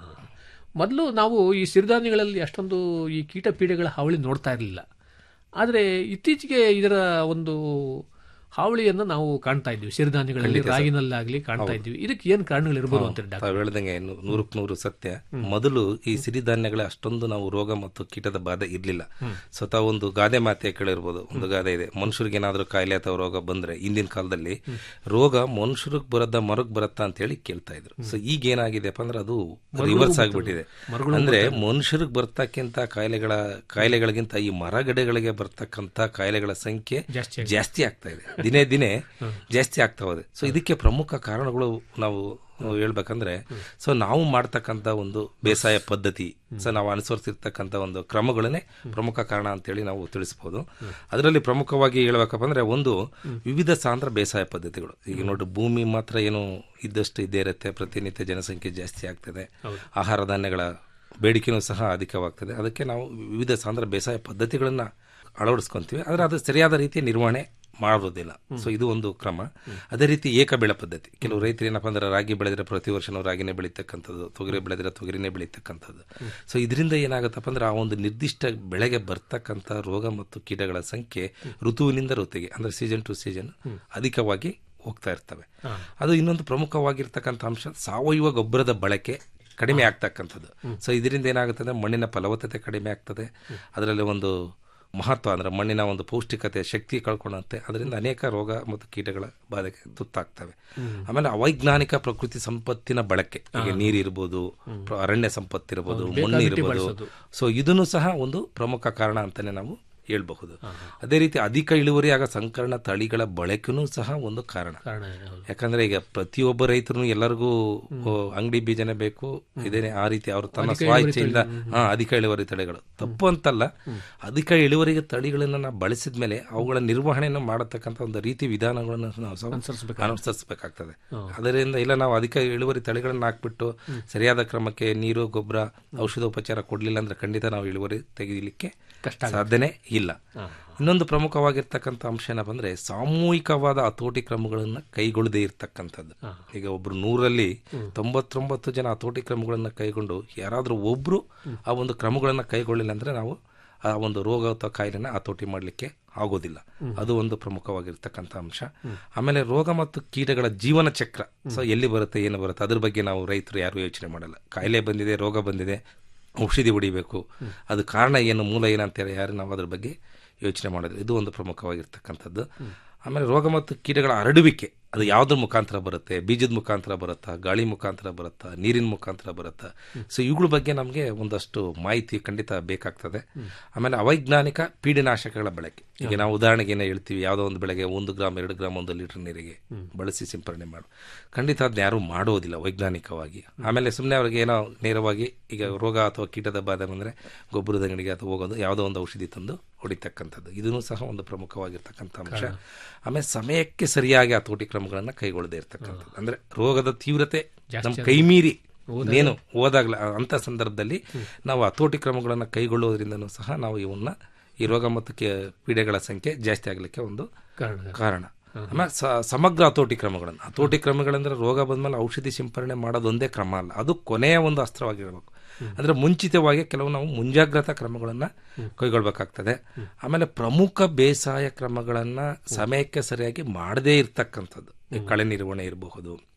S10: ಮೊದಲು ನಾವು ಈ ಸಿರಿಧಾನ್ಯಗಳಲ್ಲಿ ಅಷ್ಟೊಂದು ಈ ಕೀಟ ಪೀಡೆಗಳ ಹಾವಳಿ ನೋಡ್ತಾ ಇರಲಿಲ್ಲ ಆದರೆ ಇತ್ತೀಚೆಗೆ ಇದರ ಒಂದು ಹಾವಳಿಯನ್ನು ನಾವು ಕಾಣ್ತಾ ಇದ್ವಿ ಸಿರಿಧಾನ್ಯಗಳಲ್ಲಿ
S11: ಖಂಡಿತ ಸರ್.
S10: ರಾಗಿನಲ್ಲಾಗ್ಲಿ ಕಾಣ್ತಾ
S11: ಹೌದು.
S10: ಇದ್ವಿ ಇದಕ್ಕೆ ಏನು ಕಾರಣಗಳಿರ್ಬೋದು
S11: ಹಾ,
S10: ಅಂತೀರಿ ಡಾಕ್ಟರ್
S11: ತಾವು ಹೇಳ್ದಂಗೆ ನೂ- ನೂರಕ್ಕೆ ನೂರು ಸತ್ಯ ಮೊದಲು ಈ ಸಿರಿಧಾನ್ಯಗಳ ಅಷ್ಟೊಂದು ನಾವು ರೋಗ ಮತ್ತು ಕೀಟದ ಬಾಧೆ ಇರಲಿಲ್ಲ ಸ್ವತಃ ಒಂದು ಗಾದೆ ಮಾತೆ ಕೇಳಿರ್ಬೋದು ಒಂದು ಗಾದೆ ಇದೆ ಮನುಷ್ಯರಿಗೆ ಏನಾದರೂ ಕಾಯಿಲೆ ಅಥವಾ ರೋಗ ಬಂದ್ರೆ ಹಿಂದಿನ ಕಾಲದಲ್ಲಿ ರೋಗ ಮನುಷ್ಯರಿಗೆ ಬರದ ಮರಗ್ ಬರತ್ತಾ ಅಂತ ಹೇಳಿ ಕೇಳ್ತಾ ಇದ್ರು ಸೊ ಈಗ ಏನಾಗಿದೆಪ್ಪ ಅಂದ್ರೆ ಅದು
S10: ಮರಗಳಿಗೂ
S11: ರಿವರ್ಸ್
S10: ಬರ್ತವೆ.
S11: ಆಗ್ಬಿಟ್ಟಿದೆ
S10: ಮರಗಳಿಗೂ
S11: ಅಂದ್ರೆ
S10: ಬರ್ತವೆ.
S11: ಮನುಷ್ಯರಿಗೆ ಬರ್ತಕ್ಕಿಂತ ಕಾಯಿಲೆಗಳ ಕಾಯಿಲೆಗಳಿಗಿಂತ ಈ ಮರಗಿಡಗಳಿಗೆ ಬರ್ತಕ್ಕಂತ ಕಾಯಿಲೆಗಳ ಸಂಖ್ಯೆ
S10: ಜಾಸ್ತಿ
S11: ಜಾಸ್ತಿ ಆಗ್ತಾ ಇದೆ ದಿನೇ ದಿನೇ ಜಾಸ್ತಿ ಆಗ್ತಾ ಹೋದೆ ಸೊ ಇದಕ್ಕೆ ಪ್ರಮುಖ ಕಾರಣಗಳು ನಾವು ಹೇಳ್ಬೇಕಂದ್ರೆ ಸೊ ನಾವು ಮಾಡ್ತಕ್ಕಂಥ ಒಂದು ಬೇಸಾಯ ಪದ್ಧತಿ ಸೊ ನಾವು ಅನುಸರಿಸಿರ್ತಕ್ಕಂಥ ಒಂದು ಕ್ರಮಗಳನ್ನೇ ಪ್ರಮುಖ ಕಾರಣ ಅಂತೇಳಿ ನಾವು ತಿಳಿಸ್ಬೋದು ಅದರಲ್ಲಿ ಪ್ರಮುಖವಾಗಿ ಹೇಳ್ಬೇಕಪ್ಪ ಅಂದ್ರೆ ಒಂದು ವಿವಿಧ ಸಾಂದ್ರ ಬೇಸಾಯ ಪದ್ಧತಿಗಳು ಈಗ ನೋಡಿ ಭೂಮಿ ಮಾತ್ರ ಏನು ಇದ್ದಷ್ಟು ಇದ್ದೇ ಇರುತ್ತೆ ಪ್ರತಿನಿತ್ಯ ಜನಸಂಖ್ಯೆ ಜಾಸ್ತಿ ಆಗ್ತದೆ ಆಹಾರ ಧಾನ್ಯಗಳ ಬೇಡಿಕೆನೂ ಸಹ ಅಧಿಕವಾಗ್ತದೆ ಅದಕ್ಕೆ ನಾವು ವಿವಿಧ ಸಾಂದ್ರ ಬೇಸಾಯ ಪದ್ಧತಿಗಳನ್ನ ಅಳವಡಿಸ್ಕೊಂತೀವಿ ಆದರೆ ಅದು ಸರಿಯಾದ ರೀತಿಯ ನಿರ್ವಹಣೆ ಮಾಡೋದಿಲ್ಲ ಸೊ ಇದು ಒಂದು ಕ್ರಮ ಅದೇ ರೀತಿ ಏಕ ಬೆಳೆ ಪದ್ಧತಿ ಕೆಲವು ರೈತರು ಏನಪ್ಪ ಅಂದ್ರೆ ರಾಗಿ ಬೆಳೆದ್ರೆ ಪ್ರತಿ ವರ್ಷ ನಾವು ರಾಗಿನೇ ಬೆಳೀತಕ್ಕಂಥದ್ದು ತೊಗರಿ ಬೆಳೆದ್ರೆ ತೊಗರಿನೇ ಬೆಳೀತಕ್ಕಂಥದ್ದು ಸೊ ಇದರಿಂದ ಏನಾಗುತ್ತಪ್ಪ ಅಂದ್ರೆ ಆ ಒಂದು ನಿರ್ದಿಷ್ಟ ಬೆಳೆಗೆ ಬರ್ತಕ್ಕಂಥ ರೋಗ ಮತ್ತು ಕೀಟಗಳ ಸಂಖ್ಯೆ ಋತುವಿನಿಂದ ಋತುವಿಗೆ ಅಂದ್ರೆ ಸೀಸನ್ ಟು ಸೀಸನ್ ಅಧಿಕವಾಗಿ ಹೋಗ್ತಾ ಇರ್ತವೆ ಅದು ಇನ್ನೊಂದು ಪ್ರಮುಖವಾಗಿರ್ತಕ್ಕಂಥ ಅಂಶ ಸಾವಯವ ಗೊಬ್ಬರದ ಬಳಕೆ ಕಡಿಮೆ ಆಗ್ತಕ್ಕಂಥದ್ದು ಸೊ ಇದರಿಂದ ಏನಾಗುತ್ತೆ ಅಂದ್ರೆ ಮಣ್ಣಿನ ಫಲವತ್ತತೆ ಕಡಿಮೆ ಆಗ್ತದೆ ಅದರಲ್ಲಿ ಒಂದು ಮಹತ್ವ ಅಂದ್ರೆ ಮಣ್ಣಿನ ಒಂದು ಪೌಷ್ಟಿಕತೆ ಶಕ್ತಿ ಕಳ್ಕೊಳ್ಳುತ್ತೆ ಅದರಿಂದ ಅನೇಕ ರೋಗ ಮತ್ತು ಕೀಟಗಳ ಬಾಧೆಗೆ ತುತ್ತಾಗ್ತವೆ ಆಮೇಲೆ ಅವೈಜ್ಞಾನಿಕ ಪ್ರಕೃತಿ ಸಂಪತ್ತಿನ ಬಳಕೆ ಈಗ ನೀರಿರ್ಬೋದು ಪ್ರ- ಅರಣ್ಯ ಸಂಪತ್ತಿರ್ಬೋದು
S10: ಹೌದು,
S11: ಮಣ್ಣು
S10: ಬೇಕಾಬಿಟ್ಟಿ
S11: ಇರ್ಬೋದು
S10: ಬಳಸೋದು.
S11: ಸೊ ಇದನ್ನು ಸಹ ಒಂದು ಪ್ರಮುಖ ಕಾರಣ ಅಂತಾನೆ ನಾವು ಹೇಳ್ಬಹುದು ಅದೇ ರೀತಿ ಅಧಿಕ ಇಳುವರಿ ಆಗ ಸಂಕರಣ ತಳಿಗಳ ಬಳಕೆನೂ ಸಹ ಒಂದು ಕಾರಣ
S10: ಕಾರಣ ಹೌದು.
S11: ಯಾಕಂದ್ರೆ ಈಗ ಪ್ರತಿಯೊಬ್ಬ ರೈತರು ಎಲ್ಲರಿಗೂ ಅಂಗಡಿ ಬೀಜನೇ ಬೇಕು ಇದೇನೆ ಆ ರೀತಿ ಅವರು ತನ್ನ
S10: ಅಧಿಕ
S11: ಸ್ವ
S10: ಇಳುವರಿ
S11: ಇಚ್ಛೆಯಿಂದ
S10: ತಳಿ.
S11: ಹಾ ಅಧಿಕ ಇಳುವರಿ ತಳಿಗಳು ತಪ್ಪು ಅಂತಲ್ಲ ಅಧಿಕ ಇಳುವರಿಗೆ ತಳಿಗಳನ್ನ ನಾವು ಬಳಸಿದ ಮೇಲೆ ಅವುಗಳ ನಿರ್ವಹಣೆಯನ್ನು ಮಾಡತಕ್ಕಂಥ ಒಂದು ರೀತಿ ವಿಧಾನಗಳನ್ನು ನಾವು ಸಹ ಅನುಸರಿಸಬೇಕಾಗ್ತದೆ ಅದರಿಂದ ಇಲ್ಲ ನಾವು ಅಧಿಕ ಇಳುವರಿ ತಳಿಗಳನ್ನ ಹಾಕ್ಬಿಟ್ಟು ಸರಿಯಾದ ಕ್ರಮಕ್ಕೆ ನೀರು ಗೊಬ್ಬರ ಔಷಧೋಪಚಾರ ಕೊಡ್ಲಿಲ್ಲ ಅಂದ್ರೆ ಖಂಡಿತ ನಾವು ಇಳುವರಿ ತೆಗೆಯಲಿಕ್ಕೆ ಸಾಧ್ಯನೇ ಇಲ್ಲ ಇನ್ನೊಂದು ಪ್ರಮುಖವಾಗಿರ್ತಕ್ಕಂಥ ಅಂಶ ಏನಪ್ಪ ಅಂದ್ರೆ ಸಾಮೂಹಿಕವಾದ ಹತೋಟಿ ಕ್ರಮಗಳನ್ನು ಕೈಗೊಳ್ಳದೇ ಇರ್ತಕ್ಕಂಥದ್ದು ಈಗ ಒಬ್ರು ನೂರಲ್ಲಿ ತೊಂಬತ್ತೊಂಬತ್ತು ಜನ ಹತೋಟಿ ಕ್ರಮಗಳನ್ನು ಕೈಗೊಂಡು ಯಾರಾದ್ರೂ ಒಬ್ರು ಆ ಒಂದು ಕ್ರಮಗಳನ್ನು ಕೈಗೊಳ್ಳಿಲ್ಲ ಅಂದ್ರೆ ನಾವು ಆ ಒಂದು ರೋಗ ಅಥವಾ ಕಾಯಿಲೆನ ಹತೋಟಿ ಮಾಡಲಿಕ್ಕೆ ಆಗೋದಿಲ್ಲ ಅದು ಒಂದು ಪ್ರಮುಖವಾಗಿರ್ತಕ್ಕಂಥ ಅಂಶ ಆಮೇಲೆ ರೋಗ ಮತ್ತು ಕೀಟಗಳ ಜೀವನ ಚಕ್ರ ಸೊ ಎಲ್ಲಿ ಬರುತ್ತೆ ಏನು ಬರುತ್ತೆ ಅದ್ರ ಬಗ್ಗೆ ನಾವು ರೈತರು ಯಾರು ಯೋಚನೆ ಮಾಡಲ್ಲ ಕಾಯಿಲೆ ಬಂದಿದೆ ರೋಗ ಬಂದಿದೆ ಔಷಧಿ ಹೊಡಿಬೇಕು ಅದು ಕಾರಣ ಏನು ಮೂಲ ಏನಂತೇಳಿ ಯಾರು ನಾವು ಅದ್ರ ಬಗ್ಗೆ ಯೋಚನೆ ಮಾಡೋದು ಇದು ಒಂದು ಪ್ರಮುಖವಾಗಿರ್ತಕ್ಕಂಥದ್ದು ಆಮೇಲೆ ರೋಗ ಮತ್ತು ಕೀಟಗಳ ಹರಡುವಿಕೆ ಅದು ಯಾವುದ್ರ ಮುಖಾಂತರ ಬರುತ್ತೆ ಬೀಜದ ಮುಖಾಂತರ ಬರುತ್ತಾ ಗಾಳಿ ಮುಖಾಂತರ ಬರುತ್ತಾ ನೀರಿನ ಮುಖಾಂತರ ಬರುತ್ತಾ ಸೊ ಇವುಗಳ ಬಗ್ಗೆ ನಮಗೆ ಒಂದಷ್ಟು ಮಾಹಿತಿ ಖಂಡಿತ ಬೇಕಾಗ್ತದೆ ಆಮೇಲೆ ಅವೈಜ್ಞಾನಿಕ ಪೀಡನಾಶಕಗಳ ಬಳಕೆ ಈಗ ನಾವು ಉದಾಹರಣೆಗೆ ಏನೋ ಹೇಳ್ತೀವಿ ಯಾವುದೋ ಒಂದು ಬೆಳೆಗೆ ಒಂದು ಗ್ರಾಮ್ ಎರಡು ಗ್ರಾಮ್ ಒಂದು ಲೀಟರ್ ನೀರಿಗೆ ಬಳಸಿ ಸಿಂಪರಣೆ ಮಾಡು ಖಂಡಿತ ಅದನ್ನ ಯಾರು ಮಾಡೋದಿಲ್ಲ ವೈಜ್ಞಾನಿಕವಾಗಿ ಆಮೇಲೆ ಸುಮ್ಮನೆ ಅವ್ರಿಗೆ ಏನೋ ನೇರವಾಗಿ ಈಗ ರೋಗ ಅಥವಾ ಕೀಟದ ಬಾಧೆ ಬಂದರೆ ಗೊಬ್ಬರದ ಅಂಗಡಿಗೆ ಅಥವಾ ಹೋಗೋದು ಯಾವುದೋ ಒಂದು ಔಷಧಿ ತಂದು ಹೊಡಿತಕ್ಕಂಥದ್ದು ಇದನ್ನು ಸಹ ಒಂದು ಪ್ರಮುಖವಾಗಿರ್ತಕ್ಕಂಥ ಅಂಶ ಆಮೇಲೆ ಸಮಯಕ್ಕೆ ಸರಿಯಾಗಿ ಹತೋಟಿ ಕ್ರಮಗಳನ್ನು ಕೈಗೊಳ್ಳದೆ ಇರ್ತಕ್ಕಂಥದ್ದು ಅಂದ್ರೆ ರೋಗದ ತೀವ್ರತೆ ನಮ್ಮ ಕೈ ಮೀರಿ ಏನು ಹೋದಾಗ್ಲ ಅಂತ ಸಂದರ್ಭದಲ್ಲಿ ನಾವು ಹತೋಟಿ ಕ್ರಮಗಳನ್ನು ಕೈಗೊಳ್ಳುವುದರಿಂದನೂ ಸಹ ನಾವು ಇವನ್ನ ಈ ರೋಗ ಮತ್ತು ಕೆ- ಪೀಡೆಗಳ ಸಂಖ್ಯೆ ಜಾಸ್ತಿ ಆಗಲಿಕ್ಕೆ ಒಂದು
S10: ಕಾರಣ.
S11: ಕಾರಣ ಆಮೇಲೆ ಸ- ಸಮಗ್ರ ಹತೋಟಿ ಕ್ರಮಗಳನ್ನು ಹತೋಟಿ ಕ್ರಮಗಳಂದ್ರೆ ರೋಗ ಬಂದ್ಮೇಲೆ ಔಷಧಿ ಸಿಂಪರಣೆ ಮಾಡೋದೊಂದೇ ಕ್ರಮ ಅಲ್ಲ ಅದು ಕೊನೆಯ ಒಂದು ಅಸ್ತ್ರವಾಗಿರಬೇಕು ಅಂದ್ರೆ ಮುಂಚಿತವಾಗಿ ಕೆಲವು ನಾವು ಮುಂಜಾಗ್ರತಾ ಕ್ರಮಗಳನ್ನ ಕೈಗೊಳ್ಬೇಕಾಗ್ತದೆ ಆಮೇಲೆ ಪ್ರಮುಖ ಬೇಸಾಯ ಕ್ರಮಗಳನ್ನ ಸಮಯಕ್ಕೆ ಸರಿಯಾಗಿ ಮಾಡದೇ ಇರ್ತಕ್ಕಂಥದ್ದು ಈ ಕಳೆ ನಿರ್ವಹಣೆ ಇರಬಹುದು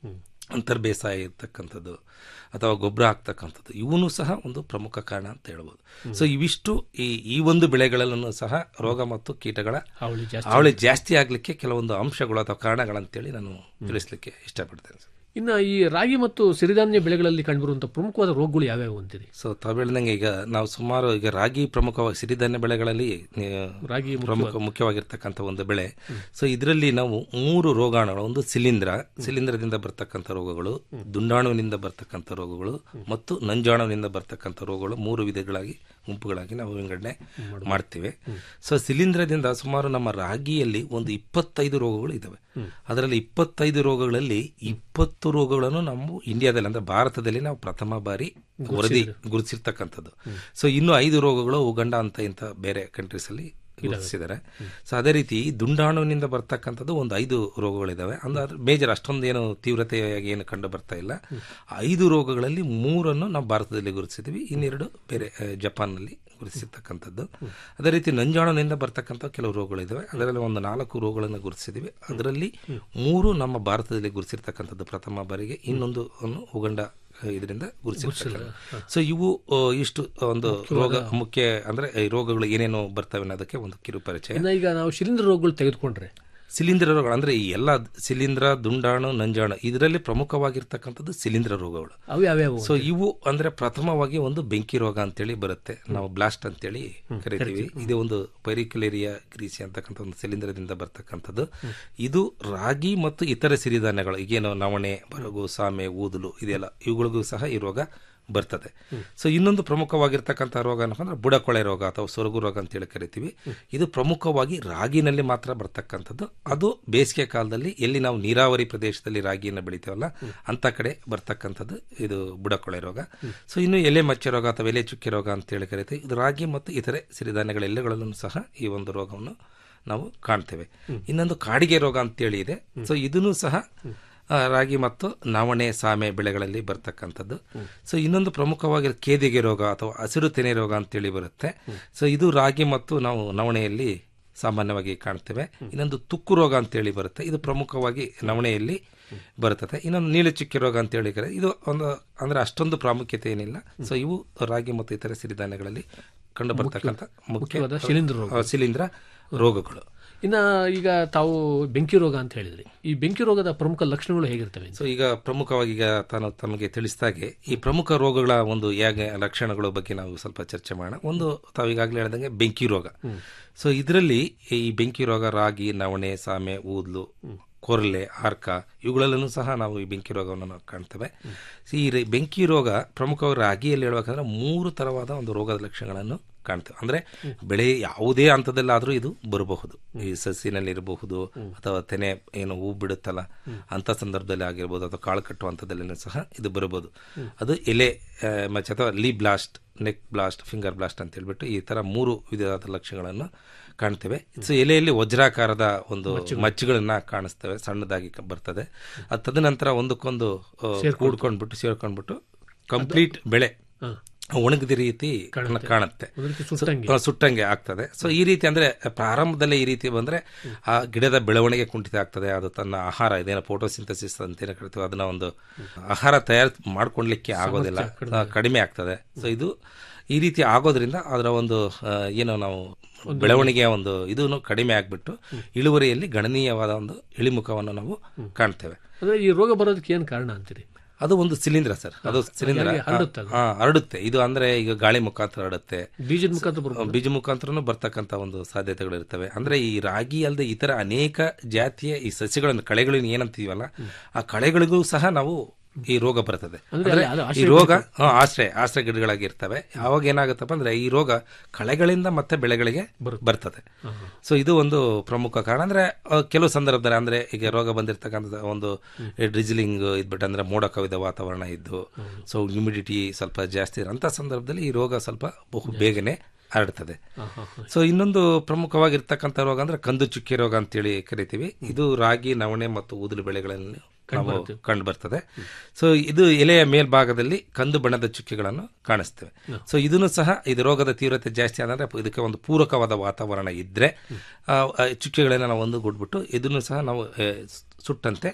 S11: ಅಂತರ್ ಬೇಸಾಯ ಇರ್ತಕ್ಕಂಥದ್ದು ಅಥವಾ ಗೊಬ್ಬರ ಹಾಕ್ತಕ್ಕಂಥದ್ದು ಇವನು ಸಹ ಒಂದು ಪ್ರಮುಖ ಕಾರಣ ಅಂತ ಹೇಳ್ಬೋದು ಸೊ ಇವಿಷ್ಟು ಈ ಈ ಒಂದು ಬೆಳೆಗಳಲ್ಲೂ ಸಹ ರೋಗ ಮತ್ತು ಕೀಟಗಳ
S10: ಹಾವಳಿ ಜಾಸ್ತಿ
S11: ಹಾವಳಿ ಜಾಸ್ತಿ ಆಗಲಿಕ್ಕೆ ಕೆಲವೊಂದು ಅಂಶಗಳು ಅಥವಾ ಕಾರಣಗಳಂತೇಳಿ ನಾನು ತಿಳಿಸ್ಲಿಕ್ಕೆ ಇಷ್ಟಪಡ್ತೇನೆ ಸರ್
S10: ಇನ್ನು ಈ ರಾಗಿ ಮತ್ತು ಸಿರಿಧಾನ್ಯ ಬೆಳೆಗಳಲ್ಲಿ ಕಂಡುಬರುವಂತಹ ಪ್ರಮುಖವಾದ ರೋಗಗಳು ಯಾವ್ಯಾವು ಅಂತೀರಿ
S11: ಸೊ ತಾವು ಹೇಳ್ದಂಗೆ ಈಗ ನಾವು ಸುಮಾರು ಈಗ ರಾಗಿ ಪ್ರಮುಖವಾಗಿ ಸಿರಿಧಾನ್ಯ ಬೆಳೆಗಳಲ್ಲಿ ಆ,
S10: ರಾಗಿ
S11: ಪ್ರಮುಖ ಮುಖ್ಯವಾಗಿರ್ತಕ್ಕಂಥ ಒಂದು ಬೆಳೆ ಸೊ ಇದರಲ್ಲಿ ನಾವು ಮೂರು ರೋಗಾಣುಗಳು ಒಂದು ಶಿಲೀಂಧ್ರ ಶಿಲೀಂಧ್ರದಿಂದ ಬರ್ತಕ್ಕಂಥ ರೋಗಗಳು ದುಂಡಾಣುವಿನಿಂದ ಬರ್ತಕ್ಕಂಥ ರೋಗಗಳು ಮತ್ತು ನಂಜಾಣುವಿನಿಂದ ಬರ್ತಕ್ಕಂಥ ರೋಗಗಳು ಮೂರು ವಿಧಗಳಾಗಿ ಗುಂಪುಗಳಾಗಿ ನಾವು ವಿಂಗಡಣೆ ಮಾಡ್ತೇವೆ ಸೊ ಶಿಲೀಂಧ್ರದಿಂದ ಸುಮಾರು ನಮ್ಮ ರಾಗಿಯಲ್ಲಿ ಒಂದು ಇಪ್ಪತ್ತೈದು ರೋಗಗಳು ಇದಾವೆ ಅದರಲ್ಲಿ ಇಪ್ಪತ್ತೈದು ರೋಗಗಳಲ್ಲಿ ಇಪ್ಪತ್ತು ರೋಗಗಳನ್ನು ನಾವು ಇಂಡಿಯಾದಲ್ಲಿ ಅಂದ್ರೆ ಭಾರತದಲ್ಲಿ ನಾವು ಪ್ರಥಮ ಬಾರಿ ವರದಿ ಗುರುತಿಸಿರ್ತಕ್ಕಂಥದ್ದು ಸೊ ಇನ್ನು ಐದು ರೋಗಗಳು ಉಗಂಡ ಅಂತ ಇಂಥ ಬೇರೆ ಕಂಟ್ರೀಸ್ ಅಲ್ಲಿ ಗುರುತಿಸಿದ್ದಾರೆ ಸೊ ಅದೇ ರೀತಿ ದುಂಡಾಣುವಿನಿಂದ ಬರ್ತಕ್ಕಂಥದ್ದು ಒಂದು ಐದು ರೋಗಗಳಿದಾವೆ ಅಂದ್ರೆ ಮೇಜರ್ ಅಷ್ಟೊಂದು ಏನು ತೀವ್ರತೆಯಾಗಿ ಏನು ಕಂಡು ಬರ್ತಾ ಇಲ್ಲ ಐದು ರೋಗಗಳಲ್ಲಿ ಮೂರನ್ನು ನಾವು ಭಾರತದಲ್ಲಿ ಗುರುತಿಸಿದ್ವಿ ಇನ್ನೆರಡು ಬೇರೆ ಆ, ಜಪಾನ್ನಲ್ಲಿ ಗುರುತಿಸಿರ್ತಕ್ಕಂಥದ್ದು ಅದೇ ರೀತಿ ನಂಜಾಣುವಿನಿಂದ ಬರ್ತಕ್ಕಂಥ ಕೆಲವು ರೋಗಗಳಿದಾವೆ ಅದರಲ್ಲಿ ಒಂದು ನಾಲ್ಕು ರೋಗಗಳನ್ನು ಗುರುತಿಸಿದ್ವಿ ಅದರಲ್ಲಿ ಮೂರು ನಮ್ಮ ಭಾರತದಲ್ಲಿ ಗುರುತಿಸಿರ್ತಕ್ಕಂಥದ್ದು ಪ್ರಥಮ ಬಾರಿಗೆ ಇನ್ನೊಂದು ಅನ್ನು ಉಗಂಡ ಆ, ಇದರಿಂದ ಗುರುತಿಸಿರ್ತಕ್ಕಂಥ ಸೊ ಇವು ಆ, ಇಷ್ಟು ಒಂದು ರೋಗ ಮುಖ್ಯ ಅಂದ್ರೆ ಈ ರೋಗಗಳು ಏನೇನು ಬರ್ತವೆ ಅನ್ನೋದಕ್ಕೆ ಒಂದು ಕಿರು ಪರಿಚಯ
S10: ಇನ್ನು ಈಗ ನಾವು ಶಿಲೀಂಧ್ರ ರೋಗಗಳು ತೆಗೆದುಕೊಂಡ್ರೆ
S11: ಶಿಲೀಂಧ್ರ ರೋಗಗಳು ಅಂದ್ರೆ ಈ ಎಲ್ಲ ಶಿಲೀಂಧ್ರ ದುಂಡಾಣು ನಂಜಾಣು ಇದರಲ್ಲಿ ಪ್ರಮುಖವಾಗಿರ್ತಕ್ಕಂಥದ್ದು ಶಿಲೀಂಧ್ರ ರೋಗಗಳು
S10: ಅವು ಯಾವ್ಯಾವು
S11: ಸೊ ಇವು ಅಂದ್ರೆ ಪ್ರಥಮವಾಗಿ ಒಂದು ಬೆಂಕಿ ರೋಗ ಅಂತೇಳಿ ಬರುತ್ತೆ ನಾವು ಬ್ಲಾಸ್ಟ್ ಅಂತೇಳಿ ಕರಿತೀವಿ ಇದು ಒಂದು ಪೈರಿಕ್ಯುಲೇರಿಯಾ ಗ್ರೀಸಿ ಅಂತಕ್ಕಂಥ ಒಂದು ಶಿಲೀಂಧ್ರದಿಂದ ಬರ್ತಕ್ಕಂಥದ್ದು ಇದು ರಾಗಿ ಮತ್ತು ಇತರ ಸಿರಿಧಾನ್ಯಗಳು ಈಗೇನು ನವಣೆ ಬರಗು ಸಾಮೆ ಊದಲು ಇದೆಲ್ಲ ಇವುಗಳಿಗೂ ಸಹ ಈ ರೋಗ ಬರ್ತದೆ ಸೊ ಇನ್ನೊಂದು ಪ್ರಮುಖವಾಗಿರ್ತಕ್ಕಂಥ ರೋಗ ಏನಪ್ಪ ಅಂದ್ರೆ ಬುಡಕೊಳೆ ರೋಗ ಅಥವಾ ಸೊರಗು ರೋಗ ಅಂತೇಳಿ ಕರಿತೀವಿ ಇದು ಪ್ರಮುಖವಾಗಿ ರಾಗಿನಲ್ಲಿ ಮಾತ್ರ ಬರ್ತಕ್ಕಂಥದ್ದು ಅದು ಬೇಸಿಗೆ ಕಾಲದಲ್ಲಿ ಎಲ್ಲಿ ನಾವು ನೀರಾವರಿ ಪ್ರದೇಶದಲ್ಲಿ ರಾಗಿಯನ್ನು ಬೆಳಿತೇವಲ್ಲ ಅಂತ ಕಡೆ ಬರ್ತಕ್ಕಂಥದ್ದು ಇದು ಬುಡಕೊಳೆ ರೋಗ ಸೊ ಇನ್ನು ಎಲೆ ಮಚ್ಚೆ ರೋಗ ಅಥವಾ ಎಲೆ ಚುಕ್ಕೆ ರೋಗ ಅಂತೇಳಿ ಕರಿತೀವಿ ಇದು ರಾಗಿ ಮತ್ತು ಇತರೆ ಸಿರಿಧಾನ್ಯಗಳ ಎಲ್ಲಗಳಲ್ಲೂ ಸಹ ಈ ಒಂದು ರೋಗವನ್ನು ನಾವು ಕಾಣ್ತೇವೆ ಇನ್ನೊಂದು ಕಾಡಿಗೆ ರೋಗ ಅಂತೇಳಿ ಇದೆ ಸೊ ಇದನ್ನು ಸಹ ಆ, ರಾಗಿ ಮತ್ತು ನವಣೆ ಸಾಮೆ ಬೆಳೆಗಳಲ್ಲಿ ಬರ್ತಕ್ಕಂಥದ್ದು ಸೊ ಇನ್ನೊಂದು ಪ್ರಮುಖವಾಗಿ ಕೇದಿಗೆ ರೋಗ ಅಥವಾ ಹಸಿರು ತೆನೆ ರೋಗ ಅಂತೇಳಿ ಬರುತ್ತೆ ಸೊ ಇದು ರಾಗಿ ಮತ್ತು ನಾವು ನವಣೆಯಲ್ಲಿ ಸಾಮಾನ್ಯವಾಗಿ ಕಾಣ್ತೇವೆ ಇನ್ನೊಂದು ತುಕ್ಕು ರೋಗ ಅಂತೇಳಿ ಬರುತ್ತೆ ಇದು ಪ್ರಮುಖವಾಗಿ ನವಣೆಯಲ್ಲಿ ಬರುತ್ತದೆ ಇನ್ನೊಂದು ನೀಲಚುಕ್ಕಿ ರೋಗ ಅಂತೇಳಿ ಕರೆ ಇದು ಒಂದು ಅಂದ್ರೆ ಅಷ್ಟೊಂದು ಪ್ರಾಮುಖ್ಯತೆ ಏನಿಲ್ಲ ಸೊ ಇವು ರಾಗಿ ಮತ್ತು ಇತರ ಸಿರಿಧಾನ್ಯಗಳಲ್ಲಿ ಕಂಡು ಬರ್ತಕ್ಕಂಥ ಮುಖ್ಯ
S10: ಮುಖ್ಯವಾದ ಶಿಲೀಂಧ್ರ ರೋಗ.
S11: ಆ, ಶಿಲೀಂಧ್ರ ರೋಗಗಳು
S10: ಇನ್ನ ಈಗ ತಾವು ಬೆಂಕಿ ರೋಗ ಅಂತ ಹೇಳಿದ್ರಿ ಈ ಬೆಂಕಿ ರೋಗದ ಪ್ರಮುಖ ಲಕ್ಷಣಗಳು ಹೇಗಿರ್ತವೆ
S11: ಸೊ ಈಗ ಪ್ರಮುಖವಾಗಿ ಈಗ ತಾನು ತಮಗೆ ತಿಳಿಸಿದಾಗೆ ಈ ಪ್ರಮುಖ ರೋಗಗಳ ಒಂದು ಹೇಗೆ ಲಕ್ಷಣಗಳ ಬಗ್ಗೆ ನಾವು ಸ್ವಲ್ಪ ಚರ್ಚೆ ಮಾಡೋಣ ಒಂದು ತಾವು ಈಗಾಗಲೇ ಹೇಳ್ದಂಗೆ ಬೆಂಕಿ ರೋಗ ಸೊ ಇದರಲ್ಲಿ ಈ ಬೆಂಕಿ ರೋಗ ರಾಗಿ ನವಣೆ ಸಾಮೆ ಊದ್ಲು ಕೊರಲೆ ಆರ್ಕ ಇವುಗಳಲ್ಲೂ ಸಹ ನಾವು ಈ ಬೆಂಕಿ ರೋಗವನ್ನು ನಾವು ಕಾಣ್ತೇವೆ ಸೊ ಈ ರೆ- ಬೆಂಕಿ ರೋಗ ಪ್ರಮುಖವಾಗಿ ರಾಗಿಯಲ್ಲಿ ಹೇಳ್ಬೇಕಂದ್ರೆ ಮೂರು ತರವಾದ ಒಂದು ರೋಗದ ಲಕ್ಷಣಗಳನ್ನು ಕಾಣ್ತೇವೆ ಅಂದ್ರೆ ಬೆಳೆ ಯಾವುದೇ ಹಂತದಲ್ಲಾದ್ರೂ ಇದು ಬರಬಹುದು ಈ ಸಸಿನಲ್ಲಿ ಇರಬಹುದು ಅಥವಾ ತೆನೆ ಏನು ಹೂ ಬಿಡುತ್ತಲ್ಲ ಅಂತ ಸಂದರ್ಭದಲ್ಲಿ ಆಗಿರ್ಬೋದು ಅಥವಾ ಕಾಳು ಕಟ್ಟುವ ಹಂತದಲ್ಲಿ ಸಹ ಇದು ಬರಬಹುದು ಅದು ಎಲೆ ಆ, ಮಚ್ಚ ಅಥವಾ leaf blast neck blast finger blast ಅಂತ ಹೇಳ್ಬಿಟ್ಟು ಈ ತರ ಮೂರು ವಿಧವಾದ ಲಕ್ಷಣಗಳನ್ನು ಕಾಣ್ತೇವೆ ಸೊ ಎಲೆಯಲ್ಲಿ ವಜ್ರಾಕಾರದ ಒಂದು ಮಚ್ಚುಗಳನ್ನ ಕಾಣಿಸ್ತೇವೆ ಸಣ್ಣದಾಗಿ ಕ- ಬರ್ತದೆ ಅದು ತದನಂತರ ಒಂದಕ್ಕೊಂದು ಆ, ಕೂಡ್ಕೊಂಡ್ಬಿಟ್ಟು ಸೇರ್ಕೊಂಡ್ಬಿಟ್ಟು ಕಂಪ್ಲೀಟ್ ಬೆಳೆ ಒಣಗದ ರೀತಿ ಕಾಣುತ್ತೆ
S10: ಒಂದು ರೀತಿ
S11: ಸೊ,
S10: ಸುಟ್ಟಂಗೆ.
S11: ಆ, ಸುಟ್ಟಂಗೆ ಆಗ್ತದೆ ಸೊ ಈ ರೀತಿ ಅಂದ್ರೆ ಪ್ರಾರಂಭದಲ್ಲೇ ಈ ರೀತಿ ಬಂದ್ರೆ ಆ ಗಿಡದ ಬೆಳವಣಿಗೆ ಕುಂಠಿತ ಆಗ್ತದೆ ಅದು ತನ್ನ ಆಹಾರ ಇದೇನೋ ಫೋಟೋಸಿಂಥಸಿಸ್ ಅಂತೇನು ಕರಿತೀವಿ ಅದನ್ನ ಒಂದು ಆಹಾರ ತಯಾರು ಮಾಡ್ಕೊಳ್ಲಿಕ್ಕೆ ಆಗೋದಿಲ್ಲ ಆ, ಕಡಿಮೆ ಆಗ್ತದೆ ಸೊ ಇದು ಈ ರೀತಿ ಆಗೋದ್ರಿಂದ ಅದರ ಒಂದು ಆ, ಏನೋ ನಾವು ಬೆಳವಣಿಗೆಯ ಒಂದು ಇದನ್ನು ಕಡಿಮೆ ಆಗ್ಬಿಟ್ಟು ಇಳುವರಿಯಲ್ಲಿ ಗಣನೀಯವಾದ ಒಂದು ಇಳಿಮುಖವನ್ನು ನಾವು ಕಾಣ್ತೇವೆ
S10: ಅಂದ್ರೆ ಈ ರೋಗ ಬರೋದಕ್ಕೆ ಏನ್ ಕಾರಣ ಅಂತೀರಿ
S11: ಅದು ಒಂದು ಶಿಲೀಂಧ್ರ ಸರ್ ಅದು ಶಿಲೀಂಧ್ರ
S10: ಹಾಗಾಗಿ ಹರಡುತ್ತೆ ಅದು.
S11: ಹಾ, ಹರಡುತ್ತೆ ಇದು ಅಂದ್ರೆ ಈಗ ಗಾಳಿ ಮುಖಾಂತರ ಹರಡುತ್ತೆ
S10: ಬೀಜದ ಮುಖಾಂತರ ಬರ್ಬೋದು.
S11: ಬೀಜ ಮುಖಾಂತರನು ಬರ್ತಕ್ಕಂತ ಒಂದು ಸಾಧ್ಯತೆಗಳು ಇರ್ತವೆ ಅಂದ್ರೆ ಈ ರಾಗಿ ಅಲ್ಲದೆ ಇತರ ಅನೇಕ ಜಾತಿಯ ಈ ಸಸ್ಯಗಳನ್ನು ಕಳೆಗಳನ್ನು ಏನಂತೀವಲ್ಲ ಆ ಕಳೆಗಳಿಗೂ ಸಹ ನಾವು ಈ ರೋಗ ಬರ್ತದೆ
S10: ಅಂದ್ರೆ
S11: ಅಂದ್ರೆ
S10: ಅದು
S11: ಈ
S10: ಆಶ್ರಯ
S11: ರೋಗ ಹಾ, ಆಶ್ರಯ ಆಶ್ರಯ ಗಿಡಗಳಾಗಿರ್ತವೆ ಅವಾಗ ಏನಾಗುತ್ತಪ್ಪ ಅಂದ್ರೆ ಈ ರೋಗ ಕಳೆಗಳಿಂದ ಮತ್ತೆ ಬೆಳೆಗಳಿಗೆ ಬರ್ತದೆ ಸೊ ಇದು ಒಂದು ಪ್ರಮುಖ ಕಾರಣ ಅಂದ್ರೆ ಆ, ಕೆಲವು ಸಂದರ್ಭದಲ್ಲಿ ಅಂದ್ರೆ ಈಗ ರೋಗ ಬಂದಿರತಕ್ಕಂಥ ಒಂದು ಡ್ರಿಜ್ಲಿಂಗ್ ಇದ್ಬಿಟ್ಟು ಅಂದ್ರೆ ಮೋಡ ಕವಿದ ವಾತಾವರಣ ಇದ್ದು ಸೊ ಹ್ಯೂಮಿಡಿಟಿ ಸ್ವಲ್ಪ ಜಾಸ್ತಿ ಇರೋ ಅಂತ ಸಂದರ್ಭದಲ್ಲಿ ಈ ರೋಗ ಸ್ವಲ್ಪ ಬಹು ಬೇಗನೆ ಹರಡ್ತದೆ ಸೊ ಇನ್ನೊಂದು ಪ್ರಮುಖವಾಗಿರ್ತಕ್ಕಂಥ ರೋಗ ಅಂದ್ರೆ ಕಂದು ಚುಕ್ಕೆ ರೋಗ ಅಂತೇಳಿ ಕರಿತೀವಿ ಇದು ರಾಗಿ ನವಣೆ ಮತ್ತು ಊದಲು ಬೆಳೆಗಳಲ್ಲಿ ನಾವು ಕಂಡು ಬರ್ತದೆ ಸೊ ಇದು ಎಲೆಯ ಮೇಲ್ಭಾಗದಲ್ಲಿ ಕಂದು ಬಣ್ಣದ ಚುಕ್ಕೆಗಳನ್ನು ಕಾಣಿಸ್ತೇವೆ ಸೊ ಇದನ್ನು ಸಹ ಇದು ರೋಗದ ತೀವ್ರತೆ ಜಾಸ್ತಿ ಆದ್ರೆ ಇದಕ್ಕೆ ಒಂದು ಪೂರಕವಾದ ವಾತಾವರಣ ಇದ್ರೆ ಆ, ಆ ಚುಕ್ಕೆಗಳನ್ನ ನಾವು ಒಂದು ಗುಡ್ಬಿಟ್ಟು ಇದನ್ನು ಸಹ ನಾವು ಆ, ಸುಟ್ಟಂತೆ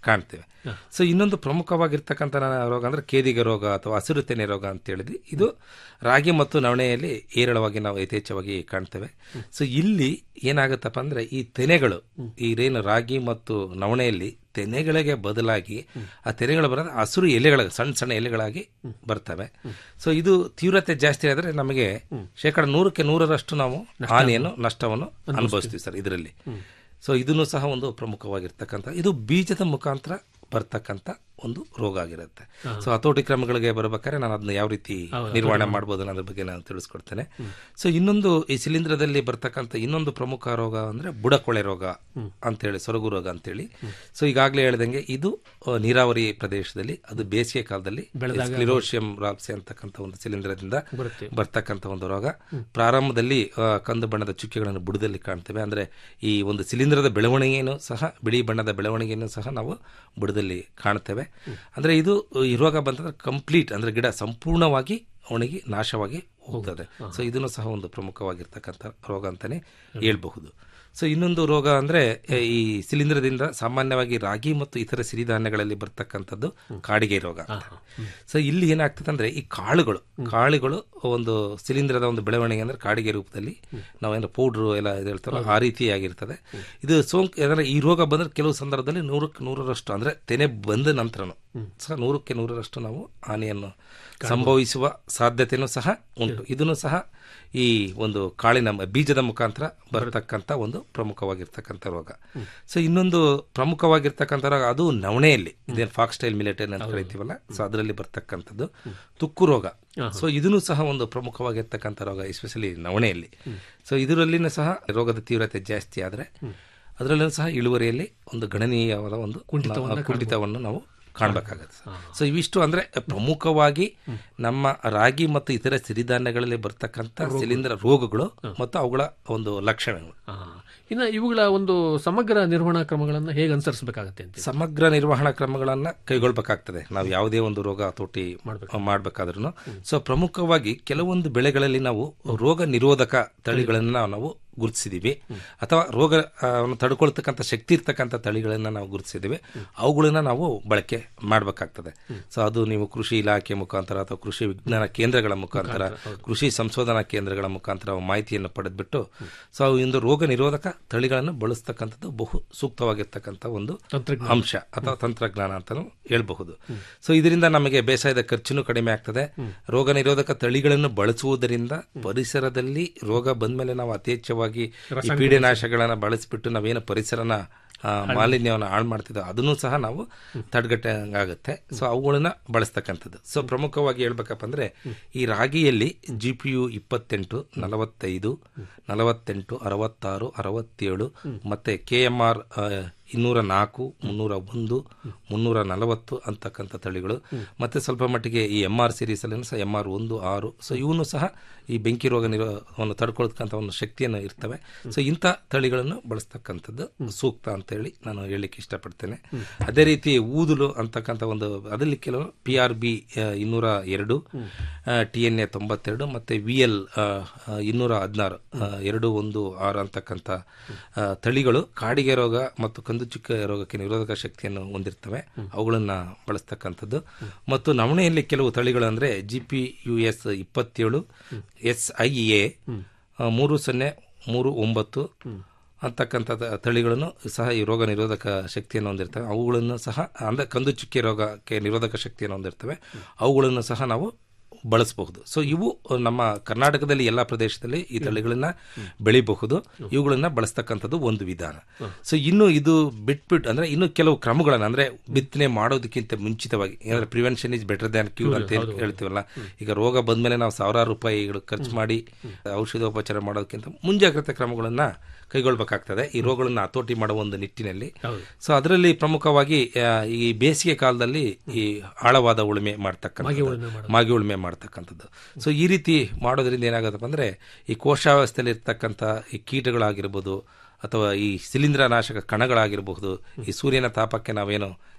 S11: ಕಾಣ್ತೇವೆ ಸೊ ಇನ್ನೊಂದು ಪ್ರಮುಖವಾಗಿರ್ತಕ್ಕಂಥ ರೋಗ ಅಂದ್ರೆ ಕೇದಿಗೆ ರೋಗ ಅಥವಾ ಹಸಿರು ತೆನೆ ರೋಗ ಅಂತ ಹೇಳಿದ್ವಿ ಇದು ರಾಗಿ ಮತ್ತು ನವಣೆಯಲ್ಲಿ ಏರಳವಾಗಿ ನಾವು ಯಥೇಚ್ಛವಾಗಿ ಕಾಣ್ತೇವೆ ಸೊ ಇಲ್ಲಿ ಏನಾಗುತ್ತಪ್ಪ ಅಂದ್ರೆ ಈ ತೆನೆಗಳು ಈ ಏನು ರಾಗಿ ಮತ್ತು ನವಣೆಯಲ್ಲಿ ತೆನೆಗಳಿಗೆ ಬದಲಾಗಿ ಆ ತೆನೆಗಳು ಬರೋದು ಹಸಿರು ಎಲೆಗಳ ಸಣ್ಣ ಸಣ್ಣ ಎಲೆಗಳಾಗಿ ಬರ್ತವೆ ಸೊ ಇದು ತೀವ್ರತೆ ಜಾಸ್ತಿ ಆದ್ರೆ ನಮಗೆ ಶೇಕಡ ನೂರಕ್ಕೆ ನೂರರಷ್ಟು ನಾವು ಹಾನಿಯನ್ನು ನಷ್ಟವನ್ನು ಅನುಭವಿಸ್ತೀವಿ ಸರ್ ಇದರಲ್ಲಿ ಸೊ ಇದನ್ನು ಸಹ ಒಂದು ಪ್ರಮುಖವಾಗಿರ್ತಕ್ಕಂಥ ಇದು ಬೀಜದ ಮುಖಾಂತರ ಬರ್ತಕ್ಕಂಥ ಒಂದು ರೋಗ ಆಗಿರುತ್ತೆ ಸೊ ಹತೋಟಿ ಕ್ರಮಗಳಿಗೆ ಬರ್ಬೇಕಾದ್ರೆ ನಾನು ಅದನ್ನ ಯಾವ ರೀತಿ ನಿರ್ವಹಣೆ ಮಾಡ್ಬೋದು ಅನ್ನೋದ್ರ ಬಗ್ಗೆ ನಾನು ತಿಳಿಸ್ಕೊಡ್ತೇನೆ ಸೊ ಇನ್ನೊಂದು ಈ ಶಿಲೀಂಧ್ರದಲ್ಲಿ ಬರ್ತಕ್ಕಂಥ ಇನ್ನೊಂದು ಪ್ರಮುಖ ರೋಗ ಅಂದ್ರೆ ಬುಡಕೊಳೆ ರೋಗ ಅಂತೇಳಿ ಸೊರಗು ರೋಗ ಅಂತೇಳಿ ಸೊ ಈಗಾಗಲೇ ಹೇಳ್ದಂಗೆ ಇದು ಆ, ನೀರಾವರಿ ಪ್ರದೇಶದಲ್ಲಿ ಅದು ಬೇಸಿಗೆ ಕಾಲದಲ್ಲಿ ಸ್ಕ್ಲಿರೋಶಿಯಂ ರಾಪ್ಸಿ ಅಂತಕ್ಕಂಥ ಒಂದು ಶಿಲೀಂಧ್ರದಿಂದ ಬರ್ತಕ್ಕಂಥ ಒಂದು ರೋಗ ಪ್ರಾರಂಭದಲ್ಲಿ ಆ, ಕಂದು ಬಣ್ಣದ ಚುಕ್ಕೆಗಳನ್ನು ಬುಡದಲ್ಲಿ ಕಾಣ್ತೇವೆ ಅಂದ್ರೆ ಈ ಒಂದು ಶಿಲೀಂಧ್ರದ ಬೆಳವಣಿಗೆಯನ್ನು ಸಹ ಬಿಳಿ ಬಣ್ಣದ ಬೆಳವಣಿಗೆಯನ್ನು ಸಹ ನಾವು ಬುಡದಲ್ಲಿ ಕಾಣ್ತೇವೆ ಅಂದ್ರೆ ಇದು ಈ ರೋಗ ಬಂತಂದ್ರೆ ಕಂಪ್ಲೀಟ್ ಅಂದ್ರೆ ಗಿಡ ಸಂಪೂರ್ಣವಾಗಿ ಒಣಗಿ ನಾಶವಾಗಿ ಹೋಗ್ತದೆ ಸೊ ಇದನ್ನು ಸಹ ಒಂದು ಪ್ರಮುಖವಾಗಿರ್ತಕ್ಕಂಥ ರೋಗ ಅಂತಾನೆ ಹೇಳ್ಬಹುದು ಸೊ ಇನ್ನೊಂದು ರೋಗ ಅಂದ್ರೆ ಎ, ಈ ಶಿಲೀಂಧ್ರದಿಂದ ಸಾಮಾನ್ಯವಾಗಿ ರಾಗಿ ಮತ್ತು ಇತರ ಸಿರಿಧಾನ್ಯಗಳಲ್ಲಿ ಬರ್ತಕ್ಕಂಥದ್ದು ಕಾಡಿಗೆ ರೋಗ ಅಂತ. ಸೊ ಇಲ್ಲಿ ಏನಾಗ್ತದೆ ಅಂದ್ರೆ ಈ ಕಾಳುಗಳು ಕಾಳುಗಳು ಒಂದು ಶಿಲೀಂಧ್ರದ ಒಂದು ಬೆಳವಣಿಗೆ ಅಂದ್ರೆ ಕಾಡಿಗೆ ರೂಪದಲ್ಲಿ ನಾವೇನು ಪೌಡ್ರು ಎಲ್ಲ ಇದು ಹೇಳ್ತಾರೋ ಆ ರೀತಿಯಾಗಿರ್ತದೆ ಇದು ಸೋಂಕು ಅಂದ್ರೆ ಈ ರೋಗ ಬಂದ್ರೆ ಕೆಲವು ಸಂದರ್ಭದಲ್ಲಿ ನೂರಕ್ಕೆ ನೂರರಷ್ಟು ಅಂದ್ರೆ ತೆನೆ ಬಂದ ನಂತರನು ಸಹ ನೂರಕ್ಕೆ ನೂರರಷ್ಟು ನಾವು ಹಾನಿಯನ್ನು ಸಂಭವಿಸುವ ಸಾಧ್ಯತೆನೂ ಸಹ ಉಂಟು ಇದನ್ನು ಸಹ ಈ ಒಂದು ಕಾಳಿನ ಮ- ಬೀಜದ ಮುಖಾಂತರ ಬರತಕ್ಕಂಥ ಒಂದು ಪ್ರಮುಖವಾಗಿರ್ತಕ್ಕಂಥ ರೋಗ ಸೊ ಇನ್ನೊಂದು ಪ್ರಮುಖವಾಗಿರ್ತಕ್ಕಂಥ ರೋಗ ಅದು ನವಣೆಯಲ್ಲಿ ಇದೇನು ಫಾಕ್ಸ್ಟೈಲ್ ಮಿಲಿಟರಿ ಅಂತ ಕರಿತೀವಲ್ಲ ಸೊ ಅದರಲ್ಲಿ ಬರ್ತಕ್ಕಂಥದ್ದು ತುಕ್ಕು ರೋಗ ಸೊ ಇದನ್ನು ಸಹ ಒಂದು ಪ್ರಮುಖವಾಗಿರ್ತಕ್ಕಂಥ ರೋಗ ಎಸ್ಪೆಷಲಿ ನವಣೆಯಲ್ಲಿ ಸೊ ಇದರಲ್ಲಿನೂ ಸಹ ರೋಗದ ತೀವ್ರತೆ ಜಾಸ್ತಿ ಆದರೆ ಅದರಲ್ಲೂ ಸಹ ಇಳುವರಿಯಲ್ಲಿ ಒಂದು ಗಣನೀಯವಾದ ಒಂದು ನಾವು ಕುಂಠಿತವನ್ನು ನಾವು ಕಾಣಬೇಕಾಗುತ್ತೆ ಸೊ ಇವಿಷ್ಟು ಅಂದ್ರೆ ಪ್ರಮುಖವಾಗಿ ನಮ್ಮ ರಾಗಿ ಮತ್ತು ಇತರ ಸಿರಿಧಾನ್ಯಗಳಲ್ಲಿ ಬರ್ತಕ್ಕಂಥ ಶಿಲೀಂಧ್ರ ರೋಗಗಳು ಮತ್ತು ಅವುಗಳ ಒಂದು ಲಕ್ಷಣಗಳು
S10: ಆ, ಇನ್ನು ಇವುಗಳ ಒಂದು ಸಮಗ್ರ ನಿರ್ವಹಣಾ ಕ್ರಮಗಳನ್ನು ಹೇಗೆ ಅನುಸರಿಸಬೇಕಾಗತ್ತೆ ಅಂತ
S11: ಸಮಗ್ರ ನಿರ್ವಹಣಾ ಕ್ರಮಗಳನ್ನ ಕೈಗೊಳ್ಬೇಕಾಗ್ತದೆ ನಾವು ಯಾವುದೇ ಒಂದು ರೋಗ ಹತೋಟಿ ಮಾಡ್ಬೇಕಾದ್ರೂ ಸೊ ಪ್ರಮುಖವಾಗಿ ಕೆಲವೊಂದು ಬೆಳೆಗಳಲ್ಲಿ ನಾವು ರೋಗ ನಿರೋಧಕ ತಳಿಗಳನ್ನ ನಾವು ಗುರುತಿಸಿದೀವಿ ಅಥವಾ ರೋಗ ಆ, ವನ್ನು ತಡ್ಕೊಳ್ತಕ್ಕಂಥ ಶಕ್ತಿ ಇರ್ತಕ್ಕಂಥ ತಳಿಗಳನ್ನ ನಾವು ಗುರುತಿಸಿದ್ದೀವಿ ಅವುಗಳನ್ನ ನಾವು ಬಳಕೆ ಮಾಡಬೇಕಾಗ್ತದೆ ಸೊ ಅದು ನೀವು ಕೃಷಿ ಇಲಾಖೆ ಮುಖಾಂತರ ಅಥವಾ ಕೃಷಿ ವಿಜ್ಞಾನ ಕೇಂದ್ರಗಳ ಮುಖಾಂತರ ಕೃಷಿ ಸಂಶೋಧನಾ ಕೇಂದ್ರಗಳ ಮುಖಾಂತರ ಮಾಹಿತಿಯನ್ನು ಪಡೆದ್ಬಿಟ್ಟು ಸೊ ಅವು ಇಂದು ರೋಗ ನಿರೋಧಕ ತಳಿಗಳನ್ನು ಬಳಸ್ತಕ್ಕಂಥದ್ದು ಬಹು ಸೂಕ್ತವಾಗಿರ್ತಕ್ಕಂಥ ಒಂದು ಅಂಶ ಅಥವಾ ತಂತ್ರಜ್ಞಾನ ಅಂತಾನು ಹೇಳ್ಬಹುದು ಸೊ ಇದರಿಂದ ನಮಗೆ ಬೇಸಾಯದ ಖರ್ಚುನು ಕಡಿಮೆ ಆಗ್ತದೆ ರೋಗ ನಿರೋಧಕ ತಳಿಗಳನ್ನು ಬಳಸುವುದರಿಂದ ಪರಿಸರದಲ್ಲಿ ರೋಗ ಬಂದ್ಮೇಲೆ ನಾವು ಯಥೇಚ್ಛವಾಗಿ ಈ ಪೀಡೆನಾಶಗಳನ್ನ ಬಳಸಿಬಿಟ್ಟು ನಾವೇನು ಪರಿಸರನ ಆ, ಮಾಲಿನ್ಯವನ್ನು ಹಾಳು ಮಾಡ್ತಿದ್ದೋ ಅದನ್ನು ಸಹ ನಾವು ತಡೆಗಟ್ಟಂಗಾಗುತ್ತೆ ಸೊ ಅವುಗಳನ್ನ ಬಳಸ್ತಕ್ಕಂಥದ್ದು ಸೊ ಪ್ರಮುಖವಾಗಿ ಹೇಳ್ಬೇಕಪ್ಪ ಅಂದ್ರೆ ಈ ರಾಗಿಯಲ್ಲಿ ಜಿ ಪಿ ಯು ಇಪ್ಪತ್ತೆಂಟು ನಲವತ್ತೈದು ನಲವತ್ತೆಂಟು ಅರವತ್ತಾರು ಅರವತ್ತೇಳು ಮತ್ತೆ ಕೆ ಎಂ ಆರ್ ಇನ್ನೂರ ನಾಲ್ಕು ಮುನ್ನೂರ ಒಂದು ಮುನ್ನೂರ ನಲವತ್ತು ಅಂತಕ್ಕಂಥ ತಳಿಗಳು ಮತ್ತೆ ಸ್ವಲ್ಪ ಮಟ್ಟಿಗೆ ಈ ಎಂ ಆರ್ ಸೀರೀಸ್ ಅಲ್ಲಿ ಸಹ ಎಂ ಆರ್ ಒಂದು ಆರು ಸೊ ಇವನು ಸಹ ಈ ಬೆಂಕಿ ರೋಗ ನಿರೋಧವನ್ನು ತಡ್ಕೊಳ್ತಕ್ಕಂಥ ಒಂದು ಶಕ್ತಿಯನ್ನು ಇರ್ತವೆ ಸೊ ಇಂಥ ತಳಿಗಳನ್ನು ಬಳಸ್ತಕ್ಕಂಥದ್ದು ಸೂಕ್ತ ಅಂತ ಹೇಳಿ ನಾನು ಹೇಳಲಿಕ್ಕೆ ಇಷ್ಟಪಡ್ತೇನೆ ಅದೇ ರೀತಿ ಊದುಲು ಅಂತಕ್ಕಂಥ ಒಂದು ಅದರಲ್ಲಿ ಕೆಲವು ಪಿ ಆರ್ ಬಿ ಇನ್ನೂರ ಎರಡು ಟಿ ಎನ್ ಎ ತೊಂಬತ್ತೆರಡು ಮತ್ತೆ ವಿ ಎಲ್ ಇನ್ನೂರ ಹದಿನಾರು ಎರಡು ಒಂದು ಆರು ಅಂತಕ್ಕಂಥ ಆ, ತಳಿಗಳು ಕಾಡಿಗೆ ರೋಗ ಮತ್ತು ಕಂದು ಚುಕ್ಕ ರೋಗಕ್ಕೆ ನಿರೋಧಕ ಶಕ್ತಿಯನ್ನು ಹೊಂದಿರ್ತವೆ ಅವುಗಳನ್ನ ಬಳಸ್ತಕ್ಕಂಥದ್ದು ಮತ್ತು ನವಣೆಯಲ್ಲಿ ಕೆಲವು ತಳಿಗಳು ಅಂದ್ರೆ ಜಿ ಪಿ ಯು ಎಸ್ ಇಪ್ಪತ್ತೇಳು ಎಸ್ ಐ ಎ ಮೂರು ಸೊನ್ನೆ ಮೂರು ಒಂಬತ್ತು ಅಂತಕ್ಕಂಥ ತ- ತಳಿಗಳನ್ನು ಸಹ ಈ ರೋಗ ನಿರೋಧಕ ಶಕ್ತಿಯನ್ನು ಹೊಂದಿರ್ತವೆ ಅವುಗಳನ್ನು ಸಹ ಅಂದ್ರೆ ಕಂದು ಚುಕ್ಕೆ ರೋಗಕ್ಕೆ ನಿರೋಧಕ ಶಕ್ತಿಯನ್ನು ಹೊಂದಿರ್ತವೆ ಅವುಗಳನ್ನು ಸಹ ನಾವು ಬಳಸಬಹುದು ಸೊ ಇವು ನಮ್ಮ ಕರ್ನಾಟಕದಲ್ಲಿ ಎಲ್ಲ ಪ್ರದೇಶದಲ್ಲಿ ಈ ತಳಿಗಳನ್ನ ಬೆಳಿಬಹುದು ಇವುಗಳನ್ನ ಬಳಸ್ತಕ್ಕಂಥದ್ದು ಒಂದು ವಿಧಾನ ಸೊ ಇನ್ನು ಇದು ಬಿಟ್ಬಿಟ್ಟು ಅಂದ್ರೆ ಇನ್ನು ಕೆಲವು ಕ್ರಮಗಳನ್ನ ಅಂದ್ರೆ ಬಿತ್ತನೆ ಮಾಡೋದಕ್ಕಿಂತ ಮುಂಚಿತವಾಗಿ ಅಂದ್ರೆ prevention is better than cure ಅಂತ ಹೇಳಿ ಹೇಳ್ತೀವಲ್ಲ ಈಗ ರೋಗ ಬಂದ್ಮೇಲೆ ನಾವು ಸಾವಿರಾರು ರೂಪಾಯಿಗಳು ಖರ್ಚು ಮಾಡಿ ಔಷಧೋಪಚಾರ ಮಾಡೋದಕ್ಕಿಂತ ಮುಂಜಾಗ್ರತೆ ಕ್ರಮಗಳನ್ನ ಕೈಗೊಳ್ಬೇಕಾಗ್ತದೆ ಈ ರೋಗಗಳನ್ನ ಹತೋಟಿ ಮಾಡುವ ಒಂದು ನಿಟ್ಟಿನಲ್ಲಿ ಸೊ ಅದರಲ್ಲಿ ಪ್ರಮುಖವಾಗಿ ಆ, ಈ ಬೇಸಿಗೆ ಕಾಲದಲ್ಲಿ ಈ ಆಳವಾದ ಉಳುಮೆ ಮಾಡ್ತಕ್ಕಂಥ ಮಾಗಿ ಉಳುಮೆ ಮಾಡ್ತಕ್ಕಂಥದ್ದು ಸೊ ಈ ರೀತಿ ಮಾಡೋದ್ರಿಂದ ಏನಾಗುತ್ತಪ್ಪ ಅಂದ್ರೆ ಈ ಕೋಶಾವಸ್ಥೆಯಲ್ಲಿ ಇರ್ತಕ್ಕಂಥ ಈ ಕೀಟಗಳಾಗಿರ್ಬೋದು ಅಥವಾ ಈ ಶಿಲೀಂಧ್ರ ನಾಶಕ ಕಣಗಳಾಗಿರಬಹುದು ಈ ಸೂರ್ಯನ ತಾಪಕ್ಕೆ ನಾವೇನು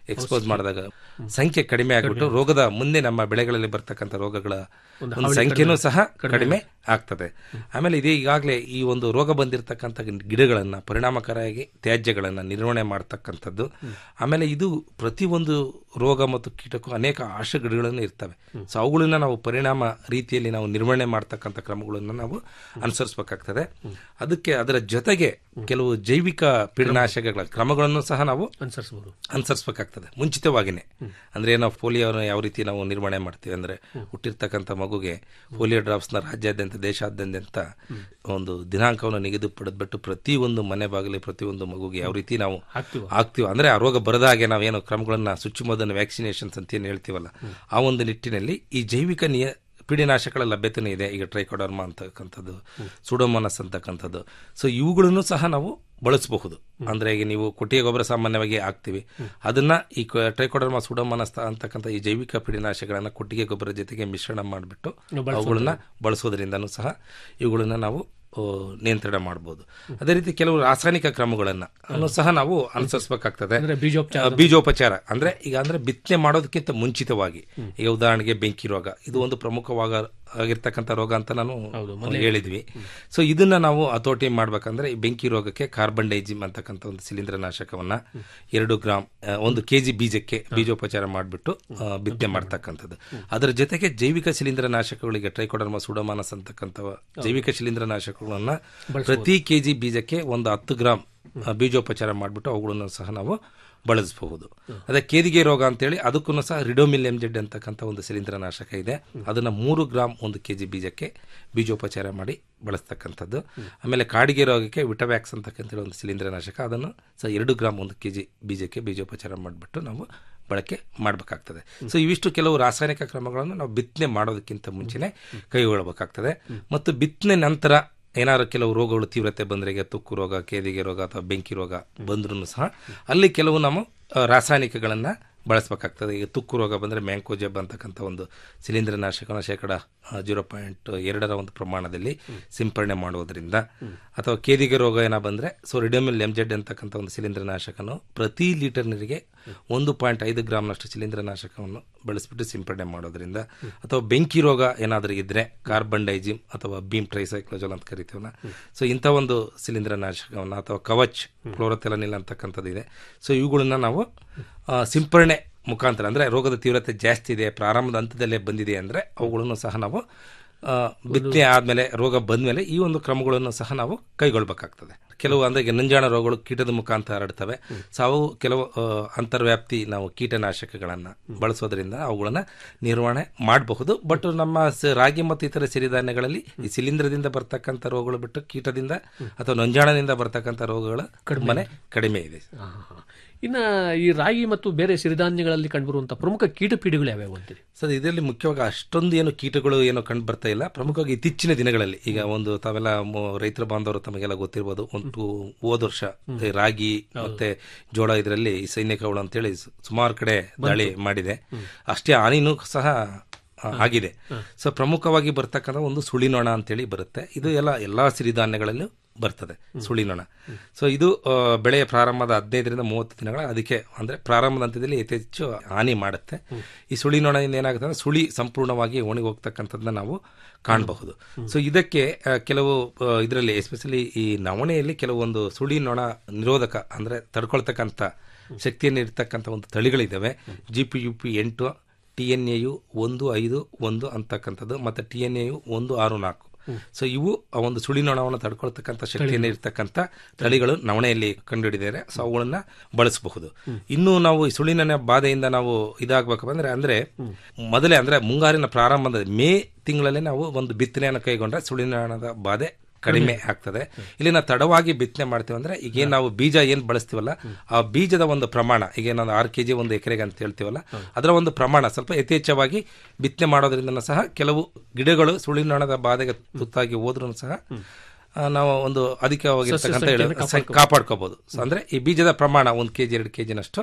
S11: ಎಕ್ಸ್ಪೋಸ್ ಮಾಡಿದಾಗ ಸಂಖ್ಯೆ ಕಡಿಮೆ ಆಗಿಬಿಟ್ಟು ರೋಗದ ಮುಂದೆ ನಮ್ಮ ಬೆಳೆಗಳಲ್ಲಿ ಬರ್ತಕ್ಕಂಥ ರೋಗಗಳ
S10: ಒಂದು
S11: ಒಂದು
S10: ಹಾವಳಿ
S11: ಸಂಖ್ಯೆನೂ
S10: ಕಡಿಮೆ-
S11: ಸಹ
S10: ಕಡಿಮೆ
S11: ಕಡಿಮೆ ಆಗ್ತದೆ ಆಮೇಲೆ ಇದೇ ಈಗಾಗಲೇ ಈ ಒಂದು ರೋಗ ಬಂದಿರತಕ್ಕಂಥ ಗಿಡಗಳನ್ನು ಪರಿಣಾಮಕಾರಿಯಾಗಿ ತ್ಯಾಜ್ಯಗಳನ್ನು ನಿರ್ವಹಣೆ ಮಾಡ್ತಕ್ಕಂಥದ್ದು ಆಮೇಲೆ ಇದು ಪ್ರತಿಯೊಂದು ರೋಗ ಮತ್ತು ಕೀಟಕ್ಕೂ ಅನೇಕ ಆಶ ಗಿಡಗಳನ್ನು ಇರ್ತವೆ ಸೊ ಅವುಗಳನ್ನ ನಾವು ಪರಿಣಾಮ ರೀತಿಯಲ್ಲಿ ನಾವು ನಿರ್ವಹಣೆ ಮಾಡ್ತಕ್ಕಂಥ ಕ್ರಮಗಳನ್ನು ನಾವು ಅನುಸರಿಸಬೇಕಾಗ್ತದೆ ಅದಕ್ಕೆ ಅದರ ಜೊತೆಗೆ ಕೆಲವು ಜೈವಿಕ ಪೀಡನಾಶಕಗಳ ಕ್ರಮಗಳನ್ನು ಸಹ ನಾವು
S10: ಅನುಸರಿಸಬಹುದು
S11: ಅನುಸರಿಸಬೇಕಾಗ್ತದೆ ಮುಂಚಿತವಾಗಿನೇ ಅಂದ್ರೆ ನಾವು ಪೋಲಿಯೋನ ಯಾವ ರೀತಿ ನಾವು ನಿರ್ವಹಣೆ ಮಾಡ್ತೀವಿ ಅಂದ್ರೆ ಹುಟ್ಟಿರ್ತಕ್ಕಂಥ ಮಗುಗೆ ಪೋಲಿಯೋ ಡ್ರಾಪ್ಸ್ನ ರಾಜ್ಯಾದ್ಯಂತ ದೇಶಾದ್ಯಂತ ಒಂದು ದಿನಾಂಕವನ್ನು ನಿಗದಿಪಡಿದ್ಬಿಟ್ಟು ಪ್ರತಿ ಒಂದು ಮನೆ ಬಾಗಿಲಿ ಪ್ರತಿಯೊಂದು ಮಗುಗೆ ಯಾವ ರೀತಿ ನಾವು
S10: ಹಾಕ್ತೀವೋ.
S11: ಆಗ್ತೀವಿ ಅಂದ್ರೆ ಆ ರೋಗ ಬರದ ಹಾಗೆ ನಾವೇನು ಕ್ರಮಗಳನ್ನ ಚುಚ್ಚುಮದ್ದನ್ನು ವ್ಯಾಕ್ಸಿನೇಷನ್ಸ್ ಅಂತ ಏನು ಹೇಳ್ತೀವಲ್ಲ ಆ ಒಂದು ನಿಟ್ಟಿನಲ್ಲಿ ಈ ಜೈವಿಕ ನಿಯ ಪೀಡಿನಾಶಕಗಳ ಲಭ್ಯತೆನೂ ಇದೆ ಈಗ ಟ್ರೈಕೋಡರ್ಮ ಅಂತಕ್ಕಂಥದ್ದು ಸುಡೋಮನಸ್ ಅಂತಕ್ಕಂಥದ್ದು ಸೊ ಇವುಗಳನ್ನು ಸಹ ನಾವು ಬಳಸಬಹುದು ಅಂದ್ರೆ ಈಗ ನೀವು ಕೊಟ್ಟಿಗೆ ಗೊಬ್ಬರ ಸಾಮಾನ್ಯವಾಗಿ ಹಾಕ್ತಿವಿ ಅದನ್ನ ಈ ಟ್ರೈಕೋಡರ್ಮ ಸುಡೋಮನಸ್ ಅಂತಕ್ಕಂಥ ಈ ಜೈವಿಕ ಪೀಡಿನಾಶಕಗಳನ್ನ ಕೊಟ್ಟಿಗೆ ಗೊಬ್ಬರ ಜೊತೆಗೆ ಮಿಶ್ರಣ ಮಾಡಿಬಿಟ್ಟು
S10: ನಾವು ಬಳಸೋದು.
S11: ಅವುಗಳನ್ನ ಬಳಸೋದ್ರಿಂದನೂ ಸಹ ಇವುಗಳನ್ನ ನಾವು ಆ, ನಿಯಂತ್ರಣ ಮಾಡಬಹುದು ಅದೇ ರೀತಿ ಕೆಲವು ರಾಸಾಯನಿಕ ಕ್ರಮಗಳನ್ನ ಅನ್ನು ಸಹ ನಾವು ಅನುಸರಿಸಬೇಕಾಗ್ತದೆ
S10: ಅಂದ್ರೆ ಬೀಜೋಪಚಾರ
S11: ಆ, ಬೀಜೋಪಚಾರ ಅಂದ್ರೆ ಈಗ ಅಂದ್ರೆ ಬಿತ್ತನೆ ಮಾಡೋದಕ್ಕಿಂತ ಮುಂಚಿತವಾಗಿ ಈಗ ಉದಾಹರಣೆಗೆ ಬೆಂಕಿ ರೋಗ ಇದು ಒಂದು ಪ್ರಮುಖವಾಗ ಆಗಿರ್ತಕ್ಕಂಥ ರೋಗ ಅಂತ ನಾನು ಹೇಳಿದ್ವಿ ಸೊ ಇದನ್ನ ನಾವು ಹತೋಟಿ ಮಾಡ್ಬೇಕಂದ್ರೆ ಈ ಬೆಂಕಿ ರೋಗಕ್ಕೆ ಕಾರ್ಬನ್ ಡೈಜಿಮ್ ಅಂತಕ್ಕಂಥ ಒಂದು ಶಿಲೀಂಧ್ರ ನಾಶಕವನ್ನ ಎರಡು ಗ್ರಾಮ್ ಆ, ಒಂದು ಕೆಜಿ ಬೀಜಕ್ಕೆ ಬೀಜೋಪಚಾರ ಮಾಡಿಬಿಟ್ಟು ಬಿತ್ತನೆ ಮಾಡ್ತಕ್ಕಂಥದ್ದು ಅದರ ಜೊತೆಗೆ ಜೈವಿಕ ಶಿಲೀಂಧ್ರ ನಾಶಕಗಳಿಗೆ ಟ್ರೈಕೋಡರ್ಮ ಸುಡೋಮಾನಸ್ ಅಂತಕ್ಕಂಥ ಜೈವಿಕ ಶಿಲೀಂಧ್ರ ನಾಶಕಗಳನ್ನ ಪ್ರತಿ ಕೆಜಿ ಬೀಜಕ್ಕೆ ಒಂದು ಹತ್ತು ಗ್ರಾಮ್ ಆ, ಬೀಜೋಪಚಾರ ಮಾಡಿಬಿಟ್ಟು ಅವುಗಳನ್ನು ಸಹ ನಾವು ಬಳಸಬಹುದು ಅದೇ ಕೇದಿಗೆ ರೋಗ ಅಂತೇಳಿ ಅದಕ್ಕೂ ಸಹ ರಿಡೋಮಿಲ್ ಎಂ ಜೆಡ್ ಅಂತಕ್ಕಂಥ ಒಂದು ಶಿಲೀಂಧ್ರ ನಾಶಕ ಇದೆ ಅದನ್ನ ಮೂರು ಗ್ರಾಮ್ ಒಂದು ಕೆಜಿ ಬೀಜಕ್ಕೆ ಬೀಜೋಪಚಾರ ಮಾಡಿ ಬಳಸ್ತಕ್ಕಂಥದ್ದು ಆಮೇಲೆ ಕಾಡಿಗೆ ರೋಗಕ್ಕೆ ವಿಟವ್ಯಾಕ್ಸ್ ಅಂತಕ್ಕಂಥ ಒಂದು ಶಿಲೀಂಧ್ರ ನಾಶಕ ಅದನ್ನು ಸಹ ಎರಡು ಗ್ರಾಮ್ ಒಂದು ಕೆಜಿ ಬೀಜಕ್ಕೆ ಬೀಜೋಪಚಾರ ಮಾಡಿಬಿಟ್ಟು ನಾವು ಬಳಕೆ ಮಾಡಬೇಕಾಗ್ತದೆ ಸೊ ಇವಿಷ್ಟು ಕೆಲವು ರಾಸಾಯನಿಕ ಕ್ರಮಗಳನ್ನು ನಾವು ಬಿತ್ತನೆ ಮಾಡೋದಕ್ಕಿಂತ ಮುಂಚೆನೆ ಕೈಗೊಳ್ಳಬೇಕಾಗ್ತದೆ ಮತ್ತು ಬಿತ್ತನೆ ನಂತರ ಏನಾದ್ರು ಕೆಲವು ರೋಗಗಳು ತೀವ್ರತೆ ಬಂದ್ರೆ ಈಗ ತುಕ್ಕು ರೋಗ ಕೇದಿಗೆ ರೋಗ ಅಥವಾ ಬೆಂಕಿ ರೋಗ ಬಂದ್ರೂ ಸಹ ಅಲ್ಲಿ ಕೆಲವು ನಾವು ಆ, ರಾಸಾಯನಿಕಗಳನ್ನ ಬಳಸಬೇಕಾಗ್ತದೆ ಈಗ ತುಕ್ಕು ರೋಗ ಬಂದರೆ ಮ್ಯಾಂಕೋಜೆಬ್ ಅಂತಕ್ಕಂಥ ಒಂದು ಶಿಲೀಂಧ್ರ ನಾಶಕನ ಶೇಕಡ ಜೀರೋ ಪಾಯಿಂಟ್ ಎರಡರ ಒಂದು ಪ್ರಮಾಣದಲ್ಲಿ ಸಿಂಪರಣೆ ಮಾಡುವುದರಿಂದ ಅಥವಾ ಕೇದಿಗೆ ರೋಗ ಏನೋ ಬಂದರೆ ಸೊ ರಿಡಮಿಲ್ ಎಂಜೆಡ್ ಅಂತಕ್ಕಂಥ ಒಂದು ಶಿಲೀಂಧ್ರ ನಾಶಕನು ಪ್ರತಿ ಲೀಟರ್ ನೀರಿಗೆ ಒಂದು ಪಾಯಿಂಟ್ ಐದು ಗ್ರಾಮ್ನಷ್ಟು ಶಿಲೀಂಧ್ರ ನಾಶಕವನ್ನು ಬಳಸಿಬಿಟ್ಟು ಸಿಂಪರಣೆ ಮಾಡೋದ್ರಿಂದ ಅಥವಾ ಬೆಂಕಿ ರೋಗ ಏನಾದರೂ ಇದ್ರೆ ಕಾರ್ಬನ್ ಡೈಜಿಮ್ ಅಥವಾ ಬೀಮ್ ಟ್ರೈಸೈಕ್ಲೋಜಲ್ ಅಂತ ಕರಿತೀವಲ್ಲ ಸೊ ಇಂಥ ಒಂದು ಶಿಲೀಂಧ್ರ ನಾಶಕವನ್ನು ಅಥವಾ ಕವಚ್ ಕ್ಲೋರೋಥೆಲನಿಲ್ ಅಂತಕ್ಕಂಥದ್ದು ಇದೆ ಸೊ ಇವುಗಳನ್ನ ನಾವು ಆ, ಸಿಂಪರಣೆ ಮುಖಾಂತರ ಅಂದರೆ ರೋಗದ ತೀವ್ರತೆ ಜಾಸ್ತಿ ಇದೆ ಪ್ರಾರಂಭದ ಹಂತದಲ್ಲೇ ಬಂದಿದೆ ಅಂದರೆ ಅವುಗಳನ್ನು ಸಹ ನಾವು ಆ, ಬಿತ್ತನೆ ಆದಮೇಲೆ ರೋಗ ಬಂದಮೇಲೆ ಈ ಒಂದು ಕ್ರಮಗಳನ್ನು ಸಹ ನಾವು ಕೈಗೊಳ್ಬೇಕಾಗ್ತದೆ ಕೆಲವು ಅಂದ್ರೆ ಈಗ ನಂಜಾಣ ರೋಗಗಳು ಕೀಟದ ಮುಖಾಂತರ ಹರಡ್ತವೆ ಸೊ ಅವು ಕೆಲವು ಆ, ಅಂತರ್ವ್ಯಾಪ್ತಿ ನಾವು ಕೀಟನಾಶಕಗಳನ್ನ ಬಳಸೋದ್ರಿಂದ ಅವುಗಳನ್ನ ನಿರ್ವಹಣೆ ಮಾಡಬಹುದು ಬಟ್ ನಮ್ಮ ಸ- ರಾಗಿ ಮತ್ತು ಇತರ ಸಿರಿಧಾನ್ಯಗಳಲ್ಲಿ ಈ ಶಿಲೀಂಧ್ರದಿಂದ ಬರ್ತಕ್ಕಂಥ ರೋಗಗಳು ಬಿಟ್ಟು ಕೀಟದಿಂದ ಅಥವಾ ನಂಜಾಣದಿಂದ ಬರ್ತಕ್ಕಂಥ ರೋಗಗಳು ಕಡಿಮೆ ಕಡಿಮೆ ಇದೆ
S10: ಇನ್ನ ಈ ರಾಗಿ ಮತ್ತು ಬೇರೆ ಸಿರಿಧಾನ್ಯಗಳಲ್ಲಿ ಕಂಡುಬರುವಂತಹ ಪ್ರಮುಖ ಕೀಟ ಪೀಡೆಗಳು ಯಾವ್ಯಾವು ಅಂತೀರಿ
S11: ಸರ್ ಇದರಲ್ಲಿ ಮುಖ್ಯವಾಗಿ ಅಷ್ಟೊಂದು ಏನು ಕೀಟಗಳು ಏನು ಕಂಡು ಬರ್ತಾ ಇಲ್ಲ ಪ್ರಮುಖವಾಗಿ ಇತ್ತೀಚಿನ ದಿನಗಳಲ್ಲಿ ಈಗ ಒಂದು ತಾವೆಲ್ಲ ಮೊ- ರೈತರ ಬಾಂಧವರು ತಮಗೆಲ್ಲ ಗೊತ್ತಿರ್ಬೋದು ಒಂದು ಹೋದ ವರ್ಷ ಈ ರಾಗಿ ಮತ್ತೆ ಜೋಳ ಇದರಲ್ಲಿ ಈ ಸೈನಿಕ ಹುಳು ಅಂತೇಳಿ ಸು- ಸುಮಾರು ಕಡೆ ದಾಳಿ ಮಾಡಿದೆ ಅಷ್ಟೇ ಹಾನಿನೂ ಸಹ ಆ, ಆಗಿದೆ ಸೊ ಪ್ರಮುಖವಾಗಿ ಬರ್ತಕ್ಕಂಥ ಒಂದು ಸುಳಿನೊಣ ಅಂತೇಳಿ ಬರುತ್ತೆ ಇದು ಎಲ್ಲ ಎಲ್ಲಾ ಸಿರಿಧಾನ್ಯಗಳಲ್ಲೂ ಬರ್ತದೆ ಸುಳಿನೊಣ ಸೊ ಇದು ಆ, ಬೆಳೆಯ ಪ್ರಾರಂಭದ ಹದಿನೈದರಿಂದ ಮೂವತ್ತು ದಿನಗಳ ಅದಕ್ಕೆ ಅಂದ್ರೆ ಪ್ರಾರಂಭದ ಹಂತದಲ್ಲಿ ಅತಿ ಹೆಚ್ಚು ಹಾನಿ ಮಾಡುತ್ತೆ ಈ ಸುಳಿನೊಣದಿಂದ ಏನಾಗುತ್ತೆ ಅಂದ್ರೆ ಸುಳಿ ಸಂಪೂರ್ಣವಾಗಿ ಒಣಗಿ ಹೋಗ್ತಕ್ಕಂಥದ್ದನ್ನ ನಾವು ಕಾಣಬಹುದು ಸೊ ಇದಕ್ಕೆ ಆ, ಕೆಲವು ಇದರಲ್ಲಿ ಎಸ್ಪೆಷಲಿ ಈ ನವಣೆಯಲ್ಲಿ ಕೆಲವೊಂದು ಸುಳಿ ನೊಣ ನಿರೋಧಕ ಅಂದ್ರೆ ತಡ್ಕೊಳ್ತಕ್ಕಂಥ ಶಕ್ತಿಯನ್ನು ಇರ್ತಕ್ಕಂಥ ಒಂದು ತಳಿಗಳಿದ್ದಾವೆ ಜಿ ಪಿ ಯು ಪಿ ಎಂಟು ಟಿ ಎನ್ ಎಯು ಒಂದು ಐದು ಒಂದು ಅಂತಕ್ಕಂಥದ್ದು ಮತ್ತು ಟಿ ಎನ್ ಎಯು ಒಂದು ಆರು ನಾಲ್ಕು ಸೊ ಇವು ಆ ಒಂದು ಸುಳಿನೊಣವನ್ನು ತಡ್ಕೊಳ್ತಕ್ಕಂಥ ಶಕ್ತಿಯನ್ನು ಇರ್ತಕ್ಕಂಥ ತಳಿಗಳು ನವಣೆಯಲ್ಲಿ ಕಂಡುಹಿಡಿದರೆ ಸೊ ಅವುಗಳನ್ನ ಬಳಸಬಹುದು ಇನ್ನು ನಾವು ಈ ಸುಳಿನೊಣ ಬಾಧೆಯಿಂದ ನಾವು ಇದಾಗಬೇಕು ಅಂದ್ರೆ ಅಂದ್ರೆ ಮೊದಲೇ ಅಂದ್ರೆ ಮುಂಗಾರಿನ ಪ್ರಾರಂಭದ ಮೇ ತಿಂಗಳಲ್ಲೇ ನಾವು ಒಂದು ಬಿತ್ತನೆಯನ್ನು ಕೈಗೊಂಡ್ರೆ ಸುಳಿನೊಣದ ಬಾಧೆ ಕಡಿಮೆ ಆಗ್ತದೆ ಇಲ್ಲಿ ನಾವು ತಡವಾಗಿ ಬಿತ್ತನೆ ಮಾಡ್ತೀವಿ ಅಂದ್ರೆ ಈಗ ಏನ್ ನಾವು ಬೀಜ ಏನ್ ಬಳಸ್ತೀವಲ್ಲ ಆ ಬೀಜದ ಒಂದು ಪ್ರಮಾಣ ಈಗ ನಾವು ಆರು ಕೆಜಿ ಒಂದು ಎಕರೆಗೆ ಅಂತ ಹೇಳ್ತೀವಲ್ಲ ಅದರ ಒಂದು ಪ್ರಮಾಣ ಸ್ವಲ್ಪ ಯಥೇಚ್ಛವಾಗಿ ಬಿತ್ತನೆ ಮಾಡೋದ್ರಿಂದ ಸಹ ಕೆಲವು ಗಿಡಗಳು ಸುಳಿನೊಣದ ಬಾಧೆಗೆ ತುತ್ತಾಗಿ ಹೋದ್ರೂ ಸಹ ಆ, ನಾವು ಒಂದು ಅಧಿಕವಾಗಿರ್ತಕ್ಕಂಥ
S10: ಸಸ್ಯ
S11: ಹೇಳಿ-
S10: ಸಂಖ್ಯೆಯನ್ನು
S11: ಕಾಪಾಡ್ಕೋಬಹುದು ಸೊ ಅಂದ್ರೆ ಈ ಬೀಜದ ಪ್ರಮಾಣ ಒಂದು ಕೆಜಿ ಎರಡು ಕೆಜಿನಷ್ಟು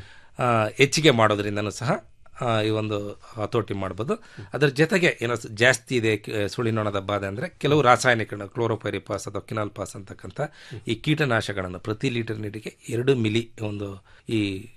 S11: ಹೆಚ್ಚಿಗೆ ಮಾಡೋದ್ರಿಂದನೂ ಸಹ ಆ, ಈ ಒಂದು ಹತೋಟಿ ಮಾಡ್ಬೋದು ಅದರ ಜೊತೆಗೆ ಏನೋ ಸ- ಜಾಸ್ತಿ ಇದೆ ಕ- ಸುಳಿನೊಣದ ಬಾಧೆ ಅಂದ್ರೆ ಕೆಲವು ರಾಸಾಯನಿಕ ಕ್ಲೋರೋಪೈರಿಪಾಸ್ ಅಥವಾ ಕಿನಾಲ್ಪಾಸ್ ಅಂತಕ್ಕಂಥ ಈ ಕೀಟನಾಶಕಗಳನ್ನು ಪ್ರತಿ ಲೀಟರ್ ನೀರಿಗೆ ಎರಡು ಮಿಲಿ ಒಂದು ಈ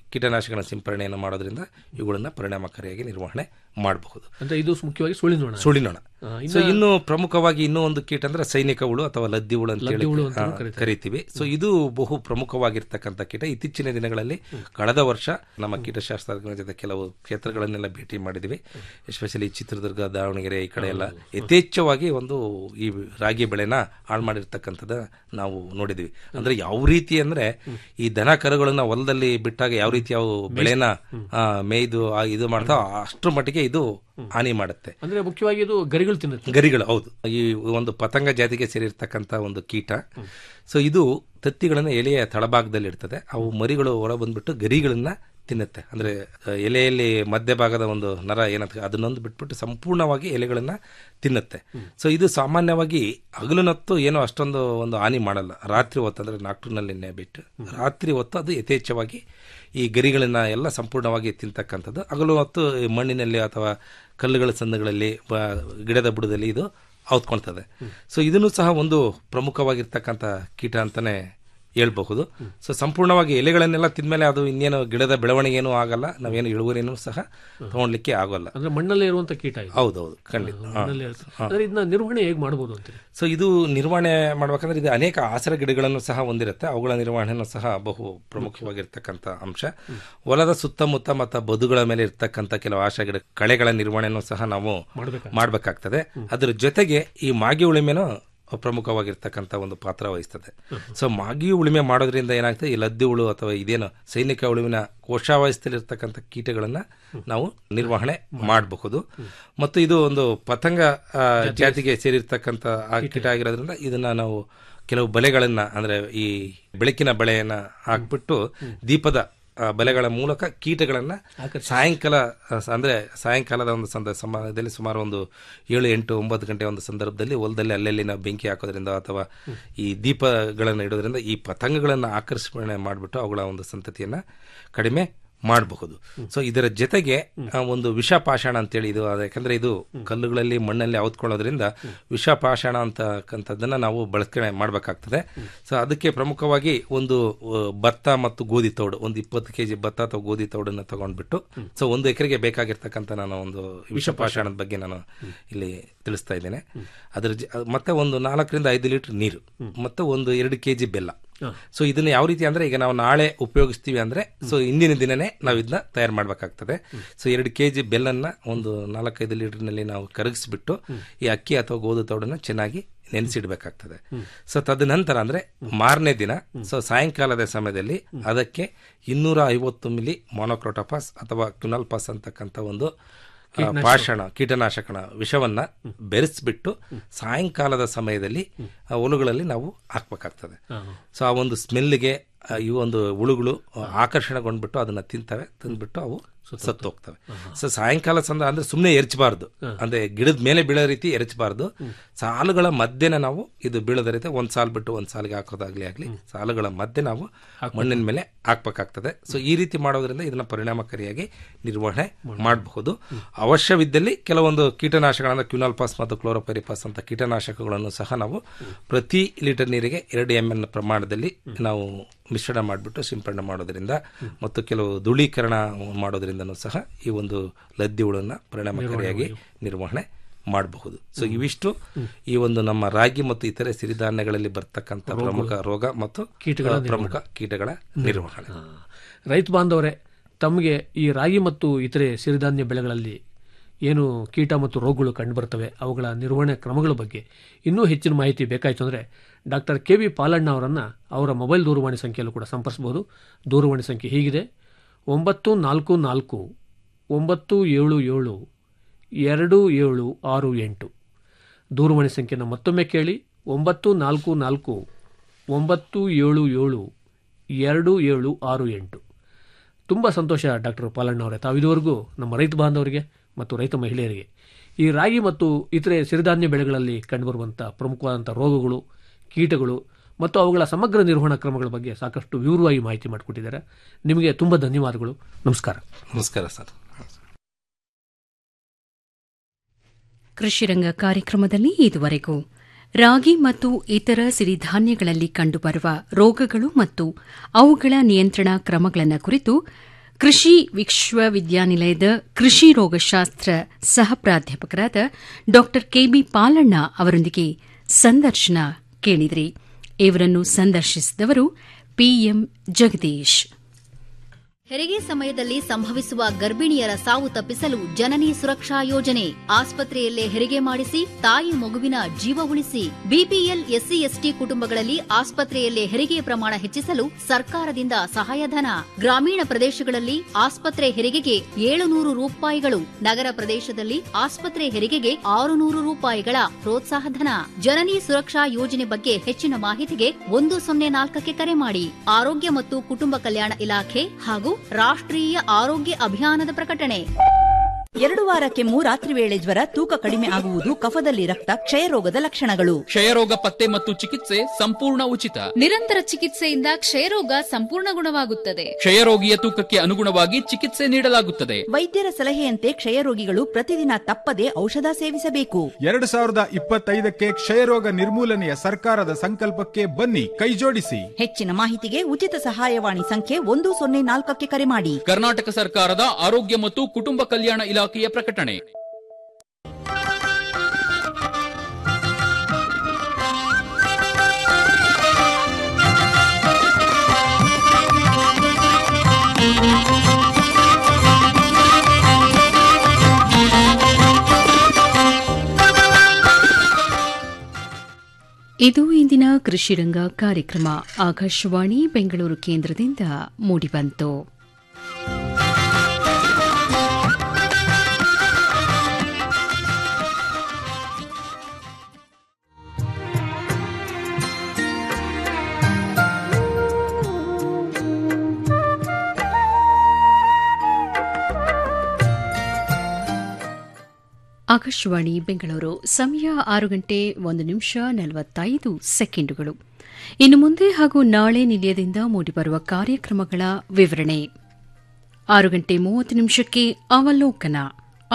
S11: ಕೀಟನಾಶಕಗಳ ಸಿಂಪರಣೆಯನ್ನು ಮಾಡೋದ್ರಿಂದ ಇವುಗಳನ್ನ ಪರಿಣಾಮಕಾರಿಯಾಗಿ ನಿರ್ವಹಣೆ ಮಾಡಬಹುದು
S10: ಅಂದ್ರೆ ಇದು ಮುಖ್ಯವಾಗಿ ಸುಳಿನೋಣ
S11: ಸುಳಿನೋಣ
S10: ಆ, ಇನ್ನ-
S11: ಸೊ ಇನ್ನು ಪ್ರಮುಖವಾಗಿ ಇನ್ನೂ ಒಂದು ಕೀಟ ಅಂದ್ರೆ ಸೈನಿಕ ಹುಳು ಅಥವಾ ಲದ್ದಿ ಹುಳು ಅಂತ
S10: ಲದ್ದಿ
S11: ಹೇಳಿ
S10: ಹುಳು ಅಂತಾನೂ
S11: ಆ,
S10: ಕರೀತಾರೆ.
S11: ಕರಿತೀವಿ ಸೊ ಇದು ಬಹು ಪ್ರಮುಖವಾಗಿರ್ತಕ್ಕಂಥ ಕೀಟ ಇತ್ತೀಚಿನ ದಿನಗಳಲ್ಲಿ ಕಳೆದ ವರ್ಷ ನಮ್ಮ ಕೀಟಶಾಸ್ತ್ರಜ್ಞರ ಜೊತೆ ಕೆಲವು ಕ್ಷೇತ್ರಗಳನ್ನೆಲ್ಲ ಭೇಟಿ ಮಾಡಿದ್ವಿ ಎಸ್ಪೆಷಲಿ ಚಿತ್ರದುರ್ಗ ದಾವಣಗೆರೆ ಈ ಕಡೆ ಎಲ್ಲ ಯಥೇಚ್ಛವಾಗಿ ಒಂದು ಈ ರಾಗಿ ಬೆಳೆನ ಹಾಳು ಮಾಡಿರ್ತಕ್ಕಂಥದ್ದು ನಾವು ನೋಡಿದ್ವಿ ಅಂದ್ರೆ ಯಾವ ರೀತಿ ಅಂದ್ರೆ ಈ ದನ ಕರುಗಳನ್ನ ಹೊಲದಲ್ಲಿ ಬಿಟ್ಟಾಗ ಯಾವ ರೀತಿ ಅವು ಬೆಳೆನ ಆ, ಮೇಯ್ದು ಆ, ಇದು ಮಾಡ್ತಾ ಅಷ್ಟರ ಮಟ್ಟಿಗೆ ಇದು ಹಾನಿ ಮಾಡುತ್ತೆ
S10: ಅಂದ್ರೆ ಮುಖ್ಯವಾಗಿ ಇದು ಗರಿಗಳು ತಿನ್ನುತ್ತೆ
S11: ಗರಿಗಳು ಹೌದು ಈ ಒಂದು ಪತಂಗ ಜಾತಿಗೆ ಸೇರಿರ್ತಕ್ಕಂಥ ಒಂದು ಕೀಟ ಸೊ ಇದು ತತ್ತಿಗಳನ್ನ ಎಲೆಯ ತಳಭಾಗದಲ್ಲಿ ಇರ್ತದೆ ಅವು ಮರಿಗಳು ಹೊರ ಬಂದ್ಬಿಟ್ಟು ಗರಿಗಳನ್ನ ತಿನ್ನುತ್ತೆ ಅಂದ್ರೆ ಆ, ಎಲೆಯಲ್ಲಿ ಮಧ್ಯಭಾಗದ ಒಂದು ನರ ಏನಂತ ಅದನ್ನೊಂದು ಬಿಟ್ಬಿಟ್ಟು ಸಂಪೂರ್ಣವಾಗಿ ಎಲೆಗಳನ್ನ ತಿನ್ನುತ್ತೆ ಸೊ ಇದು ಸಾಮಾನ್ಯವಾಗಿ ಹಗಲಿನೊತ್ತು ಏನೋ ಅಷ್ಟೊಂದು ಒಂದು ಹಾನಿ ಮಾಡಲ್ಲ ರಾತ್ರಿ ಹೊತ್ತು ಅಂದ್ರೆ ನಾಕ್ಟೂನಲ್ಲಿ ಬಿಟ್ಟು ರಾತ್ರಿ ಹೊತ್ತು ಅದು ಯಥೇಚ್ಛವಾಗಿ ಈ ಗರಿಗಳನ್ನ ಎಲ್ಲ ಸಂಪೂರ್ಣವಾಗಿ ತಿಂತಕ್ಕಂಥದ್ದು ಹಗಲು ಹೊತ್ತು ಈ ಮಣ್ಣಿನಲ್ಲಿ ಅಥವಾ ಕಲ್ಲುಗಳ ಸಂದುಗಳಲ್ಲಿ ಬ- ಗಿಡದ ಬುಡದಲ್ಲಿ ಇದು ಔತ್ಕೊಳ್ತದೆ ಸೊ ಇದನ್ನು ಸಹ ಒಂದು ಪ್ರಮುಖವಾಗಿರ್ತಕ್ಕಂಥ ಕೀಟ ಅಂತಾನೆ ಹೇಳ್ಬಹುದು ಸೊ ಸಂಪೂರ್ಣವಾಗಿ ಎಲೆಗಳನ್ನೆಲ್ಲ ತಿಂದ್ಮೇಲೆ ಅದು ಇನ್ನೇನು ಗಿಡದ ಬೆಳವಣಿಗೆ ಏನೂ ಆಗಲ್ಲ ನಾವೇನು ಇಳುವರಿನೂ ಸಹ ತಗೊಳ್ಲಿಕ್ಕೆ ಆಗೋಲ್ಲ
S10: ಅಂದ್ರೆ ಮಣ್ಣಲ್ಲೇ ಇರುವಂತ ಕೀಟ ಇದು
S11: ಹೌದೌದು ಖಂಡಿತ ಹಾ.
S10: ಮಣ್ಣಲ್ಲೇ ಇರುತ್ತೆ.
S11: ಹಾ.
S10: ಅಂದ್ರೆ ಇದನ್ನ ನಿರ್ವಹಣೆ ಹೇಗೆ ಮಾಡಬಹುದು ಅಂತೀರಿ
S11: ಸೊ ಇದು ನಿರ್ವಹಣೆ ಮಾಡ್ಬೇಕಂದ್ರೆ ಇದು ಅನೇಕ ಆಸರ ಗಿಡಗಳನ್ನು ಸಹ ಹೊಂದಿರುತ್ತೆ ಅವುಗಳ ನಿರ್ವಹಣೆನೂ ಸಹ ಬಹು ಪ್ರಮುಖವಾಗಿರ್ತಕ್ಕಂಥ ಅಂಶ ಹೊಲದ ಸುತ್ತಮುತ್ತ ಮತ್ತು ಬದುಗಳ ಮೇಲೆ ಇರ್ತಕ್ಕಂಥ ಕೆಲವು ಆಶಾ ಗಿಡ ಕಳೆಗಳ ನಿರ್ವಹಣೆನೂ ಸಹ ನಾವು
S10: ಮಾಡ್ಬೇಕಾಗ್ತದೆ.
S11: ಮಾಡಬೇಕಾಗ್ತದೆ ಅದ್ರ ಜೊತೆಗೆ ಈ ಮಾಗಿ ಉಳಿಮೆನೂ ಪ್ರಮುಖವಾಗಿರ್ತಕ್ಕಂಥ ಒಂದು ಪಾತ್ರ ವಹಿಸ್ತದೆ ಸೊ ಮಾಗಿ ಉಳುಮೆ ಮಾಡೋದ್ರಿಂದ ಏನಾಗ್ತದೆ ಈ ಲದ್ದಿ ಹುಳು ಅಥವಾ ಇದೇನು ಸೈನಿಕ ಉಳುವಿನ ಕೋಶಾವಯಸ್ಸಲ್ಲಿರ್ತಕ್ಕಂಥ ಕೀಟಗಳನ್ನ ನಾವು ನಿರ್ವಹಣೆ ಮಾಡಬಹುದು ಮತ್ತು ಇದು ಒಂದು ಪತಂಗ ಆ, ಜಾತಿಗೆ ಸೇರಿರ್ತಕ್ಕಂಥ ಆ ಕೀಟ ಆಗಿರೋದ್ರಿಂದ ಇದನ್ನ ನಾವು ಕೆಲವು ಬಲೆಗಳನ್ನ ಅಂದ್ರೆ ಈ ಬೆಳಕಿನ ಬಳೆಯನ್ನ ಹಾಕ್ಬಿಟ್ಟು ದೀಪದ ಆ, ಬಲೆಗಳ ಮೂಲಕ ಕೀಟಗಳನ್ನ ಸಾಯಂಕಾಲ ಆ, ಸ- ಅಂದ್ರೆ ಸಾಯಂಕಾಲದ ಒಂದು ಸಂದ ಸಮಯದಲ್ಲಿ ಸುಮಾರು ಒಂದು ಏಳು ಎಂಟು ಒಂಬತ್ತು ಗಂಟೆ ಒಂದು ಸಂದರ್ಭದಲ್ಲಿ ಹೊಲದಲ್ಲಿ ಅಲ್ಲಲ್ಲಿ ನಾವು ಬೆಂಕಿ ಹಾಕೋದ್ರಿಂದ ಅಥವಾ ಈ ದೀಪಗಳನ್ನು ಇಡೋದ್ರಿಂದ ಈ ಪತಂಗಗಳನ್ನು ಆಕರ್ಷಣೆ ಮಾಡಿಬಿಟ್ಟು ಅವುಗಳ ಒಂದು ಸಂತತಿಯನ್ನ ಕಡಿಮೆ ಮಾಡಬಹುದು ಸೊ ಇದರ ಜೊತೆಗೆ ಆ, ಒಂದು ವಿಷಪಾಷಾಣ ಅಂತೇಳಿ ಇದು ಅದು ಯಾಕಂದ್ರೆ ಇದು ಕಲ್ಲುಗಳಲ್ಲಿ ಮಣ್ಣಲ್ಲಿ ಔತ್ಕೊಳ್ಳೋದ್ರಿಂದ ವಿಷಪಾಷಾಣ ಅಂತಕ್ಕಂಥದ್ದನ್ನ ನಾವು ಬಳಕೆ ಮಾಡಬೇಕಾಗ್ತದೆ ಸೊ ಅದಕ್ಕೆ ಪ್ರಮುಖವಾಗಿ ಒಂದು ಆ, ಭತ್ತ ಮತ್ತು ಗೋಧಿ ತೌಡು ಒಂದು ಇಪ್ಪತ್ತು ಕೆಜಿ ಭತ್ತ ಅಥವಾ ಗೋಧಿ ತೌಡನ್ನು ತಗೊಂಡ್ಬಿಟ್ಟು ಸೊ ಒಂದು ಎಕರೆಗೆ ಬೇಕಾಗಿರ್ತಕ್ಕಂಥ ನಾನು ಒಂದು ವಿಷಪಾಷಾಣದ ಬಗ್ಗೆ ನಾನು ಇಲ್ಲಿ ತಿಳಿಸ್ತಾ ಇದ್ದೇನೆ ಅದ್ರ ಜ- ಮತ್ತೆ ಒಂದು ನಾಲ್ಕರಿಂದ ಐದು ಲೀಟರ್ ನೀರು ಮತ್ತೆ ಒಂದು ಎರಡು ಕೆಜಿ ಬೆಲ್ಲ ಸೊ ಇದನ್ನ ಯಾವ ರೀತಿ ಅಂದ್ರೆ ಈಗ ನಾವು ನಾಳೆ ಉಪಯೋಗಿಸ್ತೀವಿ ಅಂದ್ರೆ ಸೊ ಇಂದಿನ ದಿನನೇ ನಾವು ಇದನ್ನ ತಯಾರು ಮಾಡ್ಬೇಕಾಗ್ತದೆ ಸೊ ಎರಡು ಕೆ ಜಿ ಬೆಲ್ಲನ್ನ ಒಂದು ನಾಲ್ಕೈದು ಲೀಟರ್ನಲ್ಲಿ ನಾವು ಕರಗಿಸ್ಬಿಟ್ಟು ಈ ಅಕ್ಕಿ ಅಥವಾ ಗೋಧಿ ತೌಡನ್ನ ಚೆನ್ನಾಗಿ ನೆನೆಸಿಡ್ಬೇಕಾಗ್ತದೆ ಸೊ ತದನಂತರ ಅಂದ್ರೆ ಮಾರನೇ ದಿನ ಸೊ ಸಾಯಂಕಾಲದ ಸಮಯದಲ್ಲಿ ಅದಕ್ಕೆ ಇನ್ನೂರ ಐವತ್ತು ಮಿಲಿ ಮೊನೊಕ್ರೋಟೋಪಾಸ್ ಅಥವಾ ಕ್ಯುನಲ್ಪಾಸ್ ಅಂತಕ್ಕಂಥ ಒಂದು ಆ, ಪಾಷಾಣ ಕೀಟನಾಶಕನ ವಿಷವನ್ನ ಬೆರೆಸ್ಬಿಟ್ಟು ಸಾಯಂಕಾಲದ ಸಮಯದಲ್ಲಿ ಆ ಹುಳುಗಳಲ್ಲಿ ನಾವು ಹಾಕ್ಬೇಕಾಗ್ತದೆ ಸೊ ಆ ಒಂದು ಸ್ಮೆಲ್ಗೆ ಈ ಒಂದು ಹುಳುಗಳು ಆ, ಆಕರ್ಷಣೆಗೊಂಡ್ಬಿಟ್ಟು ಅದನ್ನ ತಿಂತವೆ ತಿಂದ್ಬಿಟ್ಟು ಅವು ಸತ್ತು ಹೋಗ್ತವೆ ಸೊ ಸಾಯಂಕಾಲ ಸಂದ ಅಂದ್ರೆ ಸುಮ್ಮನೆ ಎರಚಬಾರ್ದು ಅಂದ್ರೆ ಗಿಡದ ಮೇಲೆ ಬೀಳೋ ರೀತಿ ಎರಚಬಾರ್ದು ಸಾಲುಗಳ ಮಧ್ಯೆನ ನಾವು ಇದು ಬೀಳದ ರೀತಿ ಒಂದ್ ಸಾಲ್ ಬಿಟ್ಟು ಒಂದ್ ಸಾಲಿಗೆ ಹಾಕೋದಾಗ್ಲಿ ಆಗ್ಲಿ ಸಾಲುಗಳ ಮಧ್ಯೆ ನಾವು ಮಣ್ಣಿನ ಮೇಲೆ ಹಾಕ್ಬೇಕಾಗ್ತದೆ ಸೊ ಈ ರೀತಿ ಮಾಡೋದ್ರಿಂದ ಇದನ್ನ ಪರಿಣಾಮಕಾರಿಯಾಗಿ ನಿರ್ವಹಣೆ ಮಾಡಬಹುದು ಅವಶ್ಯವಿದ್ದಲ್ಲಿ ಕೆಲವೊಂದು ಕೀಟನಾಶಕಗಳನ್ನ ಕ್ಯೂನಾಲ್ಪಾಸ್ ಮತ್ತು ಕ್ಲೋರೋಪೆರಿಪಾಸ್ ಅಂತ ಕೀಟನಾಶಕಗಳನ್ನು ಸಹ ನಾವು ಪ್ರತಿ ಲೀಟರ್ ನೀರಿಗೆ ಎರಡು ಎಂ ಎನ್ ಪ್ರಮಾಣದಲ್ಲಿ ನಾವು ಮಿಶ್ರಣ ಮಾಡಿಬಿಟ್ಟು ಸಿಂಪಡಣೆ ಮಾಡೋದ್ರಿಂದ ಮತ್ತು ಕೆಲವು ಧೂಳೀಕರಣ ಮಾಡೋದ್ರಿಂದನೂ ಸಹ ಈ ಒಂದು ಲದ್ದಿ ಹುಳನ್ನ ಪರಿಣಾಮಕಾರಿಯಾಗಿ ನಿರ್ವಹಣೆ ಮಾಡಬಹುದು ಸೊ ಇವಿಷ್ಟು ಈ ಒಂದು ನಮ್ಮ ರಾಗಿ ಮತ್ತು ಇತರೆ ಸಿರಿಧಾನ್ಯಗಳಲ್ಲಿ ಬರ್ತಕ್ಕಂಥ ಪ್ರಮುಖ ರೋಗ ಮತ್ತು
S10: ಕೀಟಗಳ
S11: ಆ, ಪ್ರಮುಖ ಕೀಟಗಳ ನಿರ್ವಹಣೆ
S10: ರೈತ ಬಾಂಧವರೇ ತಮಗೆ ಈ ರಾಗಿ ಮತ್ತು ಇತರೆ ಸಿರಿಧಾನ್ಯ ಬೆಳೆಗಳಲ್ಲಿ ಏನು ಕೀಟ ಮತ್ತು ರೋಗಗಳು ಕಂಡುಬರ್ತವೆ ಅವುಗಳ ನಿರ್ವಹಣೆ ಕ್ರಮಗಳ ಬಗ್ಗೆ ಇನ್ನೂ ಹೆಚ್ಚಿನ ಮಾಹಿತಿ ಬೇಕಾಯಿತು ಅಂದರೆ ಡಾಕ್ಟರ್ ಕೆ ವಿ ಪಾಲಣ್ಣ ಅವರನ್ನು ಅವರ ಮೊಬೈಲ್ ದೂರವಾಣಿ ಸಂಖ್ಯೆಯಲ್ಲೂ ಕೂಡ ಸಂಪರ್ಸಬಹುದು ದೂರವಾಣಿ ಸಂಖ್ಯೆ ಹೀಗಿದೆ ಒಂಬತ್ತು ನಾಲ್ಕು ನಾಲ್ಕು ಒಂಬತ್ತು ಏಳು ಏಳು ಎರಡು ಏಳು ಆರು ಎಂಟು ದೂರವಾಣಿ ಸಂಖ್ಯೆನ ಮತ್ತೊಮ್ಮೆ ಕೇಳಿ ಒಂಬತ್ತು ನಾಲ್ಕು ನಾಲ್ಕು ಒಂಬತ್ತು ಏಳು ಏಳು ಎರಡು ಏಳು ಆರು ಎಂಟು ತುಂಬ ಸಂತೋಷ ಡಾಕ್ಟರ್ ಪಾಲಣ್ಣವರೇ ತಾವು ಇದುವರೆಗೂ ನಮ್ಮ ರೈತ ಬಾಂಧವರಿಗೆ ಮತ್ತು ರೈತ ಮಹಿಳೆಯರಿಗೆ ಈ ರಾಗಿ ಮತ್ತು ಇತರೆ ಸಿರಿಧಾನ್ಯ ಬೆಳೆಗಳಲ್ಲಿ ಕಂಡುಬರುವಂಥ ಪ್ರಮುಖವಾದಂಥ ರೋಗಗಳು ಕೀಟಗಳು ಮತ್ತು ಅವುಗಳ ಸಮಗ್ರ ನಿರ್ವಹಣಾ ಕ್ರಮಗಳ ಬಗ್ಗೆ ಸಾಕಷ್ಟು ವಿವರವಾಗಿ ಮಾಹಿತಿ ಮಾಡಿಕೊಟ್ಟಿದ್ದಾರೆ ನಿಮಗೆ ತುಂಬ ಧನ್ಯವಾದಗಳು ನಮಸ್ಕಾರ
S11: ನಮಸ್ಕಾರ ಸರ್
S1: ಕೃಷಿರಂಗ ಕಾರ್ಯಕ್ರಮದಲ್ಲಿ ಇದುವರೆಗೂ ರಾಗಿ ಮತ್ತು ಇತರ ಸಿರಿಧಾನ್ಯಗಳಲ್ಲಿ ಕಂಡುಬರುವ ರೋಗಗಳು ಮತ್ತು ಅವುಗಳ ನಿಯಂತ್ರಣ ಕ್ರಮಗಳನ್ನು ಕುರಿತು ಕೃಷಿ ವಿಶ್ವವಿದ್ಯಾನಿಲಯದ ಕೃಷಿ ರೋಗಶಾಸ್ತ್ರ ಸಹ ಪ್ರಾಧ್ಯಾಪಕರಾದ ಡಾ ಕೆಬಿ ಪಾಲಣ್ಣ ಅವರೊಂದಿಗೆ ಸಂದರ್ಶನ ಕೇಳಿದ್ರಿ ಇವರನ್ನು ಸಂದರ್ಶಿಸಿದವರು ಪಿಎಂ ಜಗದೀಶ್
S12: ಹೆರಿಗೆ ಸಮಯದಲ್ಲಿ ಸಂಭವಿಸುವ ಗರ್ಭಿಣಿಯರ ಸಾವು ತಪ್ಪಿಸಲು ಜನನಿ ಸುರಕ್ಷಾ ಯೋಜನೆ ಆಸ್ಪತ್ರೆಯಲ್ಲೇ ಹೆರಿಗೆ ಮಾಡಿಸಿ ತಾಯಿ ಮಗುವಿನ ಜೀವ ಉಳಿಸಿ ಬಿಪಿಎಲ್ ಎಸ್ಸಿ ಎಸ್ಟಿ ಕುಟುಂಬಗಳಲ್ಲಿ ಆಸ್ಪತ್ರೆಯಲ್ಲೇ ಹೆರಿಗೆ ಪ್ರಮಾಣ ಹೆಚ್ಚಿಸಲು ಸರ್ಕಾರದಿಂದ ಸಹಾಯಧನ ಗ್ರಾಮೀಣ ಪ್ರದೇಶಗಳಲ್ಲಿ ಆಸ್ಪತ್ರೆ ಹೆರಿಗೆಗೆ ಏಳುನೂರು ರೂಪಾಯಿಗಳು ನಗರ ಪ್ರದೇಶದಲ್ಲಿ ಆಸ್ಪತ್ರೆ ಹೆರಿಗೆಗೆ ಆರುನೂರು ರೂಪಾಯಿಗಳ ಪ್ರೋತ್ಸಾಹಧನ ಜನನಿ ಸುರಕ್ಷಾ ಯೋಜನೆ ಬಗ್ಗೆ ಹೆಚ್ಚಿನ ಮಾಹಿತಿಗೆ ಒಂದು ಸೊನ್ನೆ ನಾಲ್ಕಕ್ಕೆ ಕರೆ ಮಾಡಿ ಆರೋಗ್ಯ ಮತ್ತು ಕುಟುಂಬ ಕಲ್ಯಾಣ ಇಲಾಖೆ ಹಾಗೂ ರಾಷ್ಟ್ರೀಯ ಆರೋಗ್ಯ ಅಭಿಯಾನದ ಪ್ರಕಟಣೆ
S2: ಎರಡು ವಾರ ಕೆಮ್ಮು ರಾತ್ರಿ ವೇಳೆ ಜ್ವರ ತೂಕ ಕಡಿಮೆ ಆಗುವುದು ಕಫದಲ್ಲಿ ರಕ್ತ ಕ್ಷಯರೋಗದ ಲಕ್ಷಣಗಳು
S7: ಕ್ಷಯರೋಗ ಪತ್ತೆ ಮತ್ತು ಚಿಕಿತ್ಸೆ ಸಂಪೂರ್ಣ ಉಚಿತ
S4: ನಿರಂತರ ಚಿಕಿತ್ಸೆಯಿಂದ ಕ್ಷಯರೋಗ ಸಂಪೂರ್ಣ ಗುಣವಾಗುತ್ತದೆ
S7: ಕ್ಷಯರೋಗಿಯ ತೂಕಕ್ಕೆ ಅನುಗುಣವಾಗಿ ಚಿಕಿತ್ಸೆ ನೀಡಲಾಗುತ್ತದೆ
S2: ವೈದ್ಯರ ಸಲಹೆಯಂತೆ ಕ್ಷಯರೋಗಿಗಳು ಪ್ರತಿದಿನ ತಪ್ಪದೆ ಔಷಧ ಸೇವಿಸಬೇಕು
S5: ಎರಡು ಸಾವಿರದ ಇಪ್ಪತ್ತೈದಕ್ಕೆ ಕ್ಷಯರೋಗ ನಿರ್ಮೂಲನೆಯ ಸರ್ಕಾರದ ಸಂಕಲ್ಪಕ್ಕೆ ಬನ್ನಿ ಕೈಜೋಡಿಸಿ
S2: ಹೆಚ್ಚಿನ ಮಾಹಿತಿಗೆ ಉಚಿತ ಸಹಾಯವಾಣಿ ಸಂಖ್ಯೆ ಒಂದು ಸೊನ್ನೆ ನಾಲ್ಕಕ್ಕೆ ಕರೆ ಮಾಡಿ
S7: ಕರ್ನಾಟಕ ಸರ್ಕಾರದ ಆರೋಗ್ಯ ಮತ್ತು ಕುಟುಂಬ ಕಲ್ಯಾಣ ಇಲಾಖೆಯ ಪ್ರಕಟಣೆ
S1: ಇದು ಇಂದಿನ ಕೃಷಿರಂಗ ಕಾರ್ಯಕ್ರಮ ಆಕಾಶವಾಣಿ ಬೆಂಗಳೂರು ಕೇಂದ್ರದಿಂದ ಮೂಡಿಬಂತು ಆಕಾಶವಾಣಿ ಬೆಂಗಳೂರು ಸಮಯ ಆರು ಗಂಟೆ ಒಂದು ನಿಮಿಷ ನಲವತ್ತೈದು ಸೆಕೆಂಡುಗಳು ಇನ್ನು ಮುಂದೆ ಹಾಗೂ ನಾಳೆ ನಿಲಯದಿಂದ ಮೂಡಿಬರುವ ಕಾರ್ಯಕ್ರಮಗಳ ವಿವರಣೆ ಆರು ಗಂಟೆ ಮೂವತ್ತು ನಿಮಿಷಕ್ಕೆ ಅವಲೋಕನ